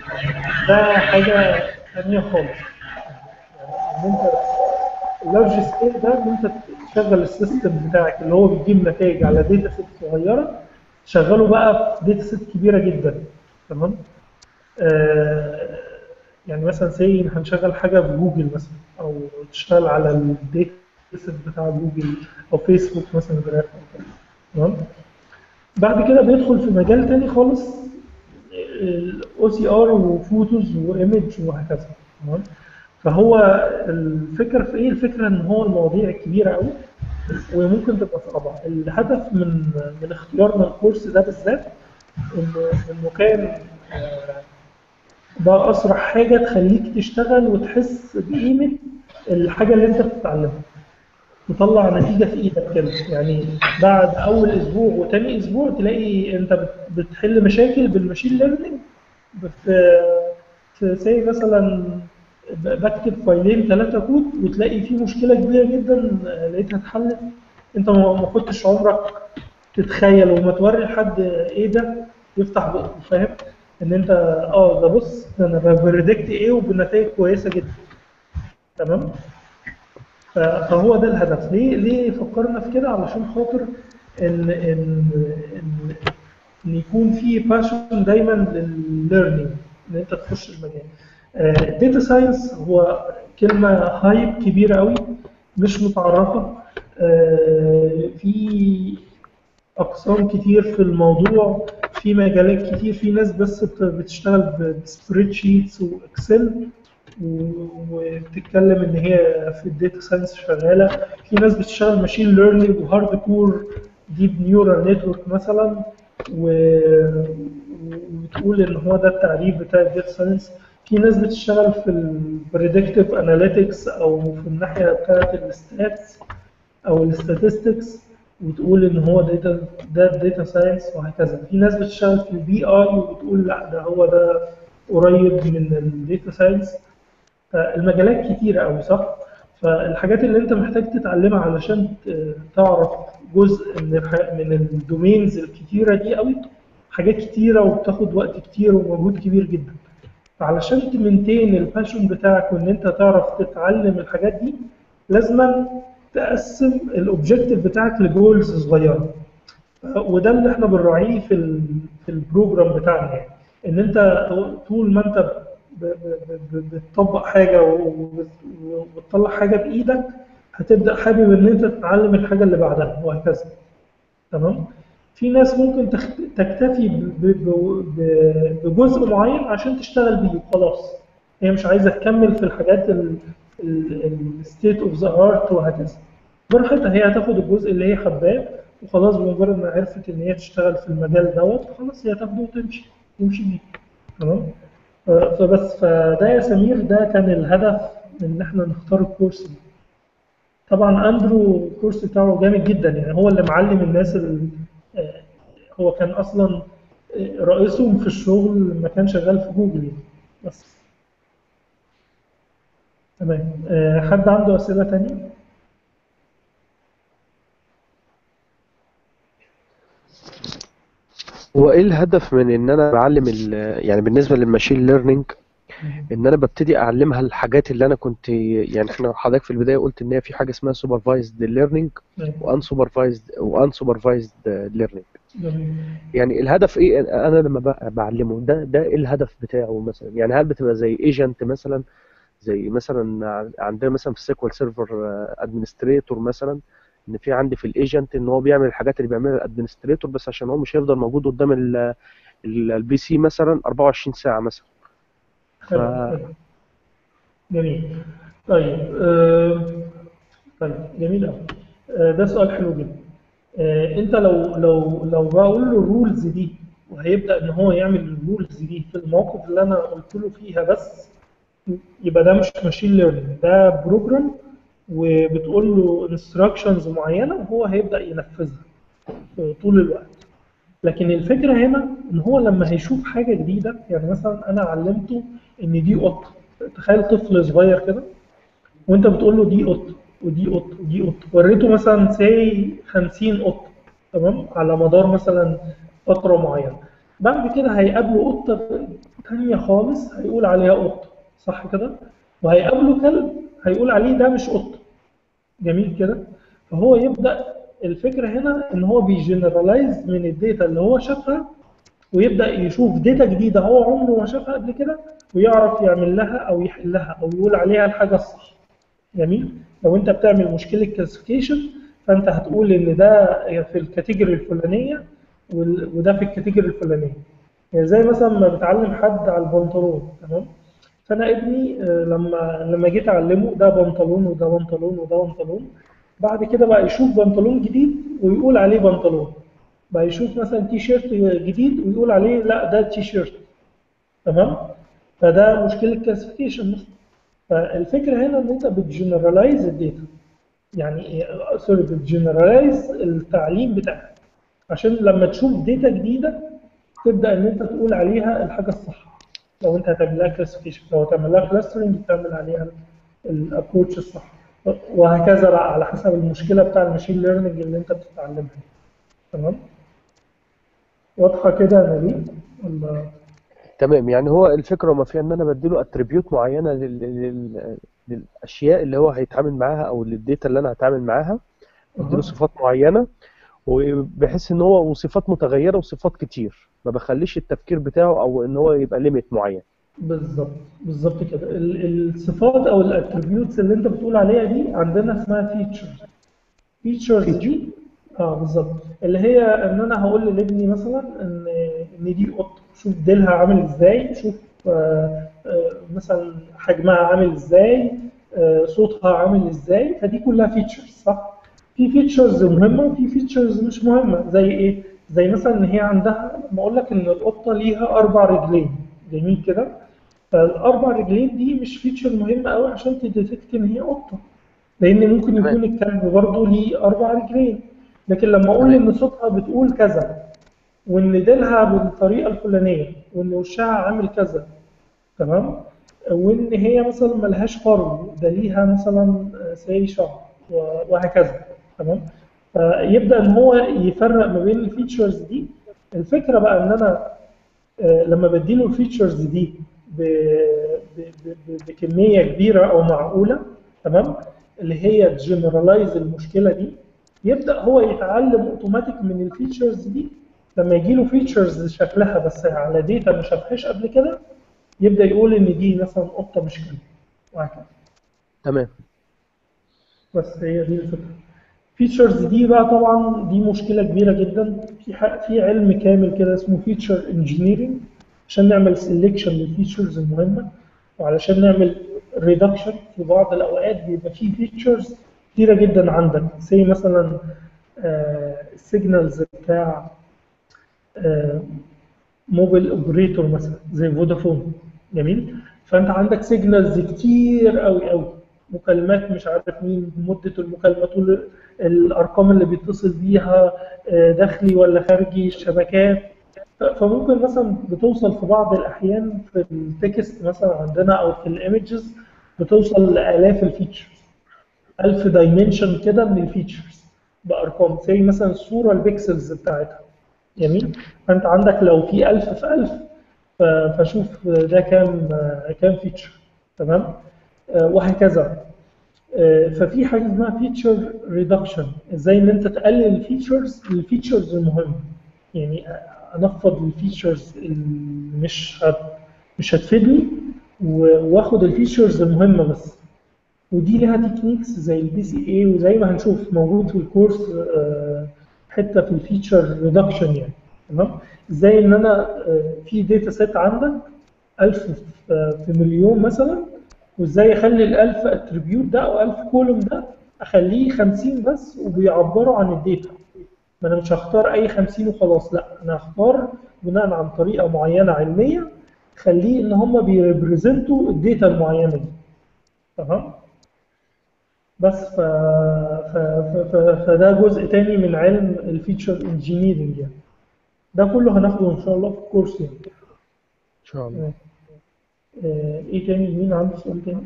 B: ده حاجه ثانيه خالص يعني ان انت اللارج سكيل ده ان انت تشغل السيستم بتاعك اللي هو بيجيب نتائج على داتا سيت صغيره تشغله بقى في داتا سيت كبيره جدا تمام آه يعني مثلا سي هنشغل حاجه في جوجل مثلا او تشتغل على الداتا سيت بتاع جوجل او فيسبوك مثلا جراف او كده تمام بعد كده بيدخل في مجال تاني خالص الاو سي ار وفوتوز وايمج وهكذا تمام فهو الفكره في ايه الفكره ان هو المواضيع كبيره قوي وممكن تبقى صعبه الهدف من من اختيارنا الكورس ده بالذات انه انه كان آه، ده اسرع حاجه تخليك تشتغل وتحس بقيمه الحاجه اللي انت بتتعلمها تطلع نتيجه في ايدك كده يعني بعد اول اسبوع وتاني اسبوع تلاقي انت بت- بتحل مشاكل بالماشين ليرنينج في في زي مثلا ب- بكتب فايلين ثلاثه كود وتلاقي في مشكله كبيره جدا آه، لقيتها اتحلت انت ما ما كنتش عمرك تتخيل وما توري لحد ايه ده يفتح بقه فاهم ان انت اه ده بص ده انا بريدكت ايه وبنتائج كويسه جدا تمام ف- فهو ده الهدف ليه ليه فكرنا في كده علشان خاطر ان ان ان, إن يكون في باشن دايما للليرنينج ان انت تخش المجال الداتا ساينس هو كلمه هايب كبيره قوي مش متعرفه آه، في اقسام كتير في الموضوع في مجالات كتير في ناس بس بت- بتشتغل بسبريد شيتس واكسل و- وبتتكلم ان هي في الداتا ساينس شغاله في ناس بتشتغل ماشين ليرنينج وهارد كور ديب نيورال نتورك مثلا و- وبتقول ان هو ده التعريف بتاع الداتا ساينس في ناس بتشتغل في البريدكتيف اناليتكس او في الناحيه بتاعه الستاتس او الستاتستكس وتقول ان هو داتا ده الداتا ساينس وهكذا في ناس بتشتغل في البي اي وبتقول لا ده هو ده قريب من الداتا ساينس فالمجالات كتيرة قوي صح؟ فالحاجات اللي انت محتاج تتعلمها علشان ت- تعرف جزء من الح- من الدومينز الكتيرة دي قوي حاجات كتيرة وبتاخد وقت كتير ومجهود كبير جدا فعلشان تمنتين الباشون بتاعك وان انت تعرف تتعلم الحاجات دي لازما تقسم الاوبجيكتيف بتاعك لجولز صغيره وده اللي احنا بنراعيه في ال في البروجرام بتاعنا يعني ان انت طول ما انت ب- ب- ب- بتطبق حاجه وبت- وبتطلع حاجه بايدك هتبدا حابب ان انت تتعلم الحاجه اللي بعدها وهكذا تمام في ناس ممكن تخت- تكتفي ب- ب- ب- بجزء معين عشان تشتغل بيه وخلاص هي مش عايزه تكمل في الحاجات الستيت اوف ذا ارت وهكذا براحتها هي هتاخد الجزء اللي هي حباه وخلاص بمجرد ما عرفت ان هي تشتغل في المجال دوت خلاص هي تاخده وتمشي تمشي بيه تمام ف- فبس فده يا سمير ده كان الهدف من ان احنا نختار الكورس ده طبعا اندرو الكورس بتاعه جامد جدا يعني هو اللي معلم الناس ال- آه، هو كان اصلا آه، رئيسهم في الشغل لما كان شغال في جوجل يعني بس تمام آه، حد عنده اسئله تانية؟
A: هو ايه الهدف من ان انا بعلم ال- يعني بالنسبه للماشين ليرنينج ان انا ببتدي اعلمها الحاجات اللي انا كنت يعني احنا حضرتك في البدايه قلت ان هي في حاجه اسمها سوبرفايزد ليرنينج وان سوبرفايزد وان سوبرفايزد ليرنينج
B: جميل.
A: يعني الهدف ايه انا لما ب- بعلمه ده ده ايه الهدف بتاعه مثلا يعني هل بتبقى زي ايجنت مثلا زي مثلا ع- عندنا مثلا في سيكوال سيرفر ادمنستريتور مثلا ان في عندي في الايجنت ان هو بيعمل الحاجات اللي بيعملها الادمنستريتور بس عشان هو مش هيفضل موجود قدام ال- ال- البي سي مثلا 24 ساعه مثلا ف
B: حلو حلو جميل طيب آه طيب جميل قوي آه ده سؤال حلو جدا آه انت لو لو لو بقول له الرولز دي وهيبدا ان هو يعمل الرولز دي في المواقف اللي انا قلت له فيها بس يبقى ده مش ماشين ليرنينج ده بروجرام وبتقول له انستراكشنز معينه وهو هيبدا ينفذها طول الوقت لكن الفكره هنا ان هو لما هيشوف حاجه جديده يعني مثلا انا علمته ان دي قطه تخيل طفل صغير كده وانت بتقول له دي قطه ودي قطه ودي قطه وريته مثلا سي 50 قطه تمام على مدار مثلا فتره معينه بعد كده هيقابله قطه تانية خالص هيقول عليها قطه صح كده وهيقابله كلب هيقول عليه ده مش قطه جميل كده فهو يبدا الفكره هنا ان هو بيجنرالايز من الداتا اللي هو شافها ويبدا يشوف داتا جديده هو عمره ما شافها قبل كده ويعرف يعمل لها او يحلها او يقول عليها الحاجه الصح جميل لو انت بتعمل مشكله كلاسيفيكيشن فانت هتقول ان ده في الكاتيجوري الفلانيه وال- وده في الكاتيجوري الفلانيه يعني زي مثلا ما بتعلم حد على البنطلون تمام فانا ابني آه، لما لما جيت اعلمه ده بنطلون وده بنطلون وده بنطلون بعد كده بقى يشوف بنطلون جديد ويقول عليه بنطلون بقى يشوف مثلا تي شيرت جديد ويقول عليه لا ده تي شيرت تمام فده مشكله كلاسيفيكيشن مثلا فالفكره هنا ان انت بتجنرالايز الداتا يعني إيه؟ سوري بتجنرالايز التعليم بتاعك عشان لما تشوف داتا جديده تبدا ان انت تقول عليها الحاجه الصح لو انت هتعمل لها كلاسيفيكيشن لو هتعمل لها كلاسترنج تعمل عليها الابروتش الصح وهكذا بقى على حسب المشكله بتاع الماشين ليرنينج اللي انت بتتعلمها تمام واضحه كده يا نبيل ولا
A: تمام يعني هو الفكره ما فيها ان انا بديله اتريبيوت معينه لل... لل... للاشياء اللي هو هيتعامل معاها او للداتا اللي انا هتعامل معاها بديله
B: أها.
A: صفات معينه وبحيث ان هو وصفات متغيره وصفات كتير ما بخليش التفكير بتاعه او ان هو يبقى ليميت معين
B: بالظبط بالظبط كده ال- الصفات او الاتريبيوتس اللي انت بتقول عليها دي عندنا اسمها فيتشرز فيتشرز دي اه بالظبط اللي هي ان انا هقول لابني مثلا ان ان دي قطه شوف ديلها عامل ازاي شوف آه آه مثلا حجمها عامل ازاي آه صوتها عامل ازاي فدي كلها فيتشرز صح في فيتشرز مهمه وفي فيتشرز مش مهمه زي ايه زي مثلا ان هي عندها لما اقول لك ان القطه ليها اربع رجلين جميل كده فالاربع رجلين دي مش فيتشر مهمه قوي عشان تديتكت ان هي قطه لان ممكن
A: تمام.
B: يكون الكلب برضه ليه اربع رجلين لكن لما اقول
A: تمام.
B: ان صوتها بتقول كذا وان ديلها بالطريقه الفلانيه وان وشها عامل كذا تمام وان هي مثلا ملهاش فرو ده ليها مثلا سي شعر و- وهكذا تمام فيبدا ان هو يفرق ما بين الفيتشرز دي الفكره بقى ان انا آه، لما بديله الفيتشرز دي ب- ب- ب- بكميه كبيره او معقوله تمام اللي هي تجنرالايز المشكله دي يبدا هو يتعلم اوتوماتيك من الفيتشرز دي لما يجي له فيتشرز شكلها بس على داتا ما شافهاش قبل كده يبدا يقول ان دي مثلا قطه مش كلب وهكذا
A: تمام
B: بس هي دي الفكره فيتشرز دي بقى طبعا دي مشكله كبيره جدا في ح- في علم كامل كده اسمه فيتشر انجينيرنج عشان نعمل سيلكشن للفيتشرز المهمه وعلشان نعمل ريدكشن في بعض الاوقات بيبقى في فيتشرز كتيره جدا عندك زي مثلا السيجنالز بتاع موبيل اوبريتور مثلا زي فودافون جميل فانت عندك سيجنالز كتير قوي قوي مكالمات مش عارف مين مده المكالمه طول الارقام اللي بيتصل بيها آه، داخلي ولا خارجي الشبكات ف- فممكن مثلا بتوصل في بعض الاحيان في التكست مثلا عندنا او في الايمجز بتوصل لالاف الفيتشرز 1000 دايمنشن كده من الفيتشرز بارقام زي مثلا الصوره البيكسلز بتاعتها جميل فانت عندك لو في 1000 في 1000 ف- فشوف ده كام آه، كام فيتشر تمام آه، وهكذا آه، ففي حاجه اسمها فيتشر ريدكشن ازاي ان انت تقلل الفيتشرز للفيتشرز المهمه يعني انفض الفيتشرز اللي مش هت مش هتفيدني و- واخد الفيتشرز المهمه بس ودي لها تكنيكس زي البي سي اي وزي ما هنشوف موجود في الكورس آه، حته في الفيتشر ريدكشن يعني تمام ازاي ان انا آه، في داتا سيت عندك 1000 في- في مليون مثلا وازاي اخلي ال 1000 اتريبيوت ده او 1000 كولوم ده اخليه 50 بس وبيعبروا عن الداتا ما انا مش هختار اي 50 وخلاص لا انا هختار بناء عن طريقه معينه علميه خليه ان هم بيريبريزنتوا الداتا المعينه دي تمام بس ف... ف... ف... ف... فده جزء تاني من علم الفيتشر انجينيرنج يعني ده كله هناخده ان شاء الله في الكورس يعني
A: ان شاء الله
B: تمام. آه، ايه تاني مين عنده سؤال تاني؟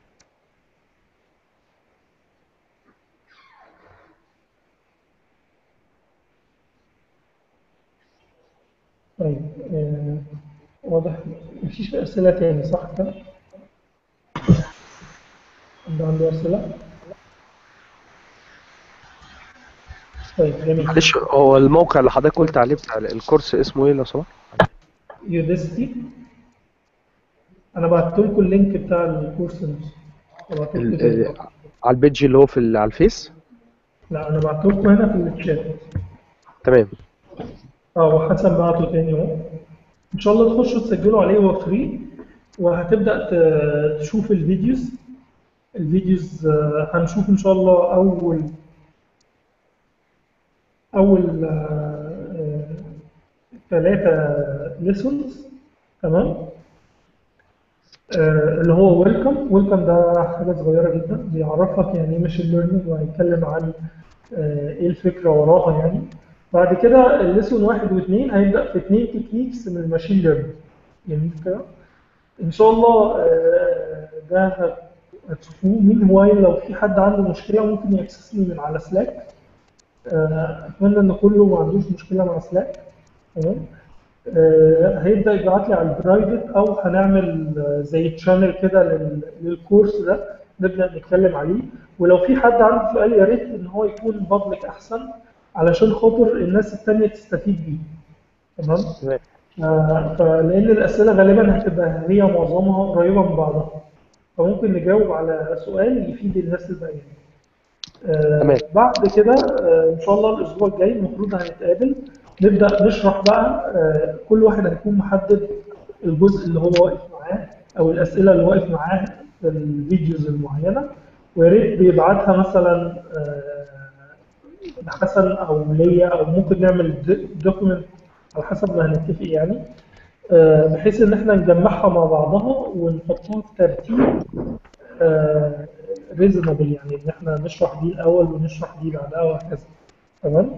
B: طيب آه، واضح مفيش أسئلة تاني صح كده؟ حد عنده أسئلة؟ طيب جميل
A: معلش هو الموقع اللي حضرتك قلت عليه بتاع الكورس اسمه ايه لو سمحت؟
B: يودستي أنا بعت لكم اللينك بتاع الكورس نفسه بعت لكم
A: ال-
B: تاني.
A: ال- على البيج اللي هو في ال- على الفيس
B: لا أنا بعت لكم هنا في الشات
A: تمام
B: اه وحسن بعته تاني اهو ان شاء الله تخشوا تسجلوا عليه هو فري وهتبدا ت- تشوف الفيديوز الفيديوز آه، هنشوف ان شاء الله اول اول ثلاثة ليسونز تمام آه، اللي هو ويلكم ويلكم ده حاجة صغيرة جدا بيعرفك يعني ايه ماشين ليرنينج وهيتكلم عن آه، ايه الفكرة وراها يعني بعد كده الليسون واحد واثنين هيبدأ في اثنين تكنيكس من الماشين ليرنينج جميل كده ان شاء الله آه، ده هت- هتشوفوه مين وايل لو في حد عنده مشكلة ممكن يأكسسني من على سلاك آه، اتمنى ان كله ما عندوش مشكلة مع سلاك تمام آه، هيبدأ يبعت لي على البرايفت او هنعمل آه، زي تشانل كده لل- للكورس ده نبدأ نتكلم عليه ولو في حد عنده سؤال يا ريت ان هو يكون بابليك احسن علشان خاطر الناس التانية تستفيد بيه تمام
A: تمام.
B: آه، فلان الاسئله غالبا هتبقى هي معظمها قريبه من بعضها فممكن نجاوب على سؤال يفيد الناس الباقيه آه،
A: تمام.
B: بعد كده آه، ان شاء الله الاسبوع الجاي المفروض هنتقابل نبدا نشرح بقى آه، كل واحد هيكون محدد الجزء اللي هو واقف معاه او الاسئله اللي واقف معاه في الفيديوز المعينه ويا ريت بيبعتها مثلا آه، لحسن او ليا او ممكن نعمل دوكيمنت على حسب ما هنتفق يعني آه، بحيث ان احنا نجمعها مع بعضها ونحطها في ترتيب ريزونبل يعني ان احنا نشرح دي الاول ونشرح دي بعدها وهكذا تمام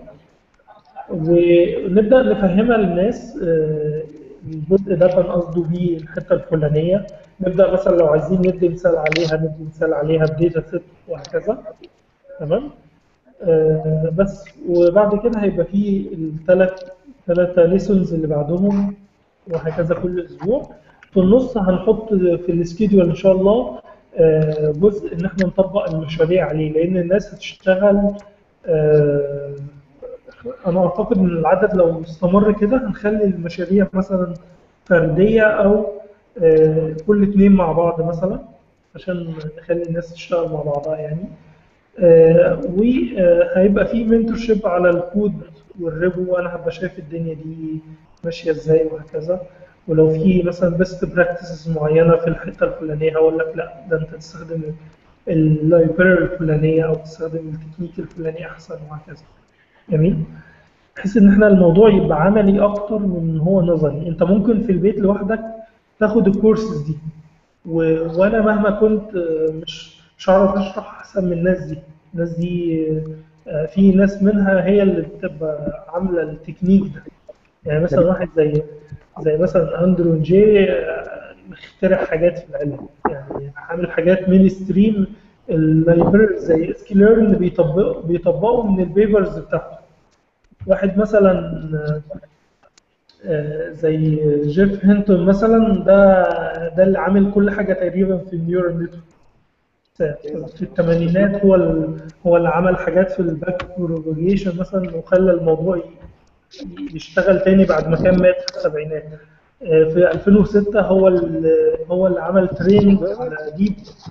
B: ونبدا نفهمها للناس آه، الجزء ده كان قصده بيه الحته الفلانيه نبدا مثلا لو عايزين ندي مثال عليها ندي مثال عليها بديتا سيت وهكذا تمام آه، بس وبعد كده هيبقى في الثلاث ثلاثة ليسونز اللي بعدهم وهكذا كل اسبوع في النص هنحط في السكيدول ان شاء الله آه، جزء ان احنا نطبق المشاريع عليه لان الناس هتشتغل آه، انا اعتقد ان العدد لو استمر كده هنخلي المشاريع مثلا فرديه او آه، كل اتنين مع بعض مثلا عشان نخلي الناس تشتغل مع بعضها يعني آه، وهيبقى في منتورشيب على الكود والريبو وانا هبقى شايف الدنيا دي ماشيه ازاي وهكذا ولو في مثلا بيست براكتسز معينه في الحته الفلانيه هقول لك لا ده انت تستخدم اللايبراري الفلانيه او تستخدم التكنيك الفلاني احسن وهكذا جميل بحيث ان احنا الموضوع يبقى عملي اكتر من إن هو نظري انت ممكن في البيت لوحدك تاخد الكورسز دي و... وانا مهما كنت آه، مش مش هعرف اشرح احسن من الناس دي الناس دي آه، في ناس منها هي اللي بتبقى عامله التكنيك ده يعني مثلا واحد زي زي مثلا اندرو جي آه، مخترع حاجات في العلم يعني عامل حاجات مين ستريم اللايبرز زي سكيلرن بيطبقوا بيطبقوا من البيبرز بتاعته واحد مثلا آه، آه، زي جيف هينتون مثلا ده ده اللي عامل كل حاجه تقريبا في النيورال نتورك في الثمانينات هو ال- هو اللي عمل حاجات في الباك بروباجيشن مثلا وخلى الموضوع ي- يشتغل تاني بعد ما كان مات في السبعينات آه، في 2006 هو اللي هو اللي عمل تريننج على ديب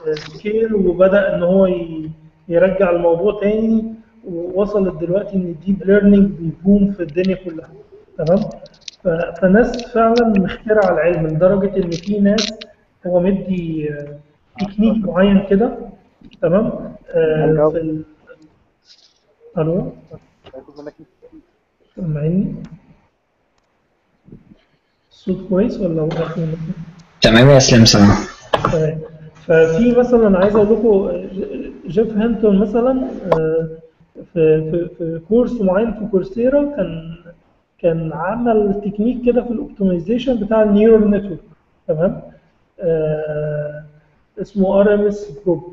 B: سكيل وبدا ان هو ي- يرجع الموضوع تاني ووصلت دلوقتي ان الديب ليرنينج بيبوم في الدنيا كلها تمام ف- فناس فعلا مخترعه العلم لدرجه ان في ناس هو مدي آه، تكنيك معين كده تمام آه، في ال... الو سامعيني الصوت كويس ولا واقف منكم؟
F: تمام يا اسلام سلام
B: تمام. ففي مثلا عايز اقول لكم جيف هانتون مثلا آه، في في في كورس معين في كورسيرا كان كان عمل تكنيك كده في الاوبتمايزيشن بتاع النيورال نتورك تمام آه، اسمه ار ام اس جروب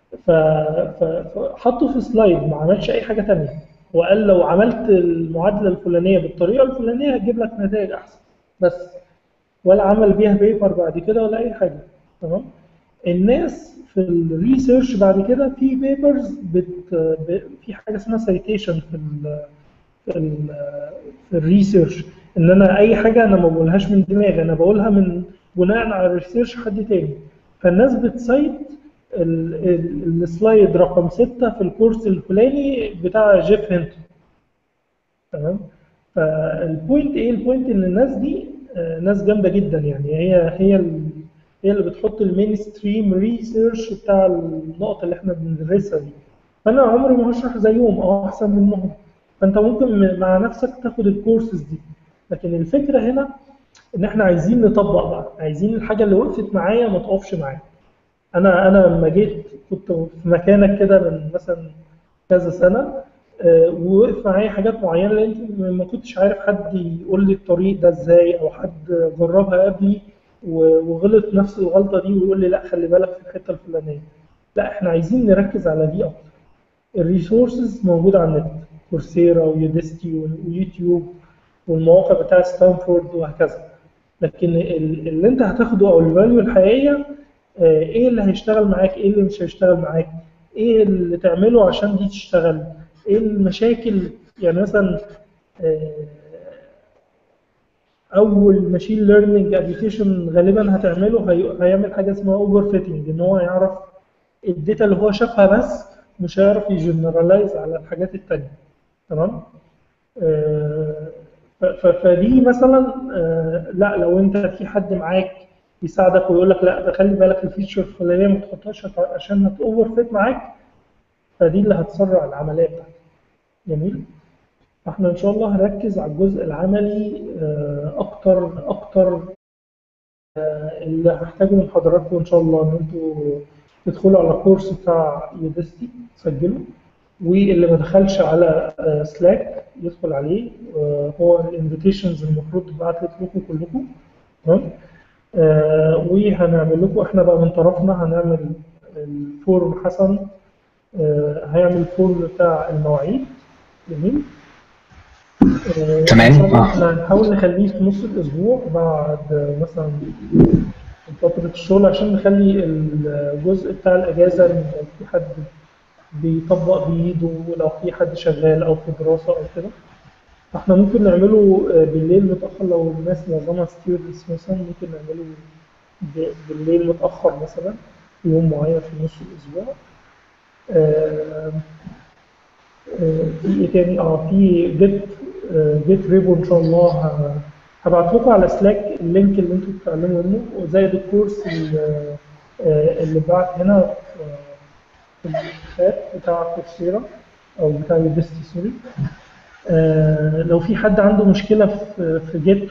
B: فحطه في سلايد ما عملش اي حاجه تانية هو قال لو عملت المعادله الفلانيه بالطريقه الفلانيه هتجيب لك نتائج احسن بس ولا عمل بيها بيبر بعد كده ولا اي حاجه تمام الناس في الريسيرش بعد كده في بيبرز بت ب- في حاجه اسمها سايتيشن في ال في ال في الريسيرش ان انا اي حاجه انا ما بقولهاش من دماغي انا بقولها من بناء على ريسيرش حد تاني فالناس بتسايت ال- ال- السلايد رقم 6 في الكورس الفلاني بتاع جيف هنتون تمام فالبوينت ايه البوينت ان الناس دي آه، ناس جامده جدا يعني هي هي ال- هي اللي بتحط المين ستريم ريسيرش بتاع النقط اللي احنا بندرسها دي فانا عمري ما هشرح زيهم او احسن منهم فانت ممكن م- مع نفسك تاخد الكورسز دي لكن الفكره هنا ان احنا عايزين نطبق بقى عايزين الحاجه اللي وقفت معايا ما تقفش معايا انا انا لما جيت كنت في مكانك كده من مثلا كذا سنه آه، ووقف معايا حاجات معينه لان ما كنتش عارف حد يقول لي الطريق ده ازاي او حد جربها قبلي و- وغلط نفس الغلطه دي ويقول لي لا خلي بالك في الحته الفلانيه لا احنا عايزين نركز على دي اكتر الريسورسز موجوده على النت كورسيرا ويوديستي ويوتيوب والمواقع بتاع ستانفورد وهكذا لكن ال- اللي انت هتاخده او الفاليو الحقيقيه آه، ايه اللي هيشتغل معاك ايه اللي مش هيشتغل معاك ايه اللي تعمله عشان دي تشتغل ايه المشاكل يعني مثلا آه، اول ماشين ليرنينج ابلكيشن غالبا هتعمله هي- هيعمل حاجه اسمها اوفر فيتنج ان هو يعرف الداتا اللي هو شافها بس مش هيعرف يجنرالايز على الحاجات التانية تمام آه، ف- ف- فدي مثلا آه، لا لو انت في حد معاك يساعدك ويقول لك لا ده خلي بالك الفيتشر الفلانيه ما تحطهاش هت- عشان هتوفر فيت معاك فدي اللي هتسرع العمليه بتاعتك جميل فاحنا ان شاء الله هنركز على الجزء العملي آه، اكتر اكتر آه، اللي هحتاجه من حضراتكم ان شاء الله ان انتوا تدخلوا على الكورس بتاع يوديستي تسجلوا واللي ما دخلش على سلاك يدخل عليه آه، هو الانفيتيشنز المفروض تبعت لكم كلكم تمام آه، وهنعمل لكم احنا بقى من طرفنا هنعمل الفورم حسن آه، هيعمل الفورم بتاع المواعيد جميل آه،
F: تمام.
B: إن شاء الله
F: آه.
B: احنا هنحاول نخليه في نص الاسبوع بعد آه، مثلا فترة الشغل عشان نخلي الجزء بتاع الأجازة إن لو في حد بيطبق بإيده لو في حد شغال أو في دراسة أو كده فاحنا ممكن نعمله آه، بالليل متأخر لو الناس معظمها ستيودنتس مثلا ممكن نعمله ب- بالليل متأخر مثلا في يوم معين في نص الأسبوع آه، آه، في ايه تاني اه في جيت جيت ريبو ان شاء الله ه- هبعت لكم على سلاك اللينك اللي انتوا بتتعلموا منه وزائد الكورس اللي, آه، اللي بعت هنا في في الشات بتاع كورسيرا او بتاع يوديستي سوري آه، لو في حد عنده مشكله في في جيت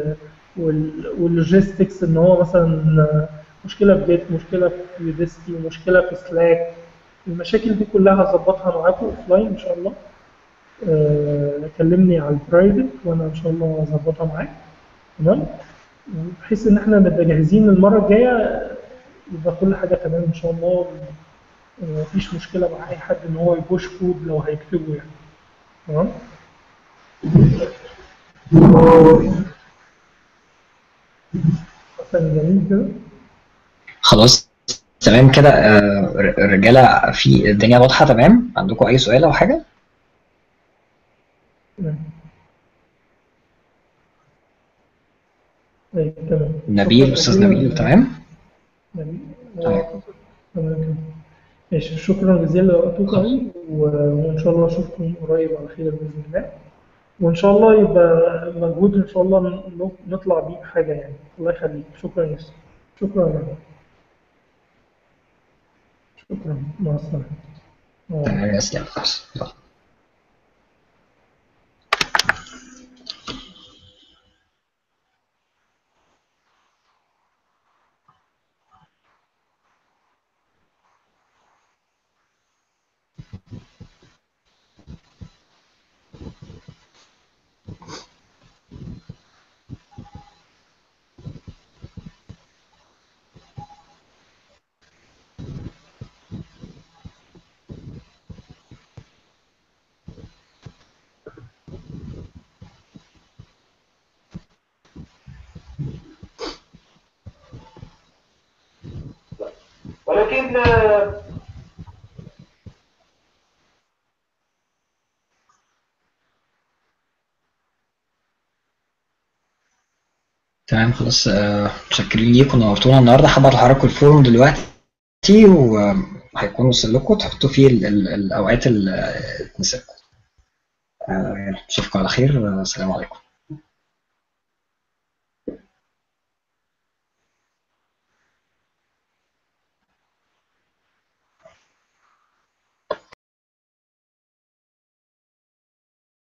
B: واللوجيستكس ان هو مثلا مشكله في جيت مشكله في يوديستي مشكله في سلاك المشاكل دي كلها هظبطها معاكم اوف لاين ان شاء الله آه، كلمني على البرايفت وانا ان شاء الله هظبطها معاك تمام بحيث ان احنا نبقى جاهزين المره الجايه يبقى كل حاجه تمام ان شاء الله مفيش مشكله مع اي حد ان هو يبوش كود لو هيكتبه يعني تمام مثلا جميل كده
F: خلاص تمام كده آه، ر- رجاله في الدنيا واضحه تمام عندكم اي سؤال او حاجه
B: تمام طيب، تمام
F: نبيل
B: شكراً
F: استاذ
B: جزيلاً.
F: نبيل تمام
B: نبيل
F: تمام.
B: تمام كده ماشي شكرا جزيلا لوقتكم قوي وان شاء الله اشوفكم قريب على خير باذن الله وان شاء الله يبقى مجهود ان شاء الله ن- نطلع بيه بحاجه يعني الله يخليك شكرا يا يوسف شكرا يا جماعة. شكرا مع السلامه مع السلامة.
F: تمام يا اسلام خلاص يلا.
H: ولكن
F: تمام خلاص آه، متشكرين ليكم نورتونا النهارده هبعت لحضراتكم الفورم دلوقتي وهيكون وصل لكم تحطوا فيه ال- ال- الاوقات اللي تناسبكم آه، يلا، اشوفكم على خير آه، السلام عليكم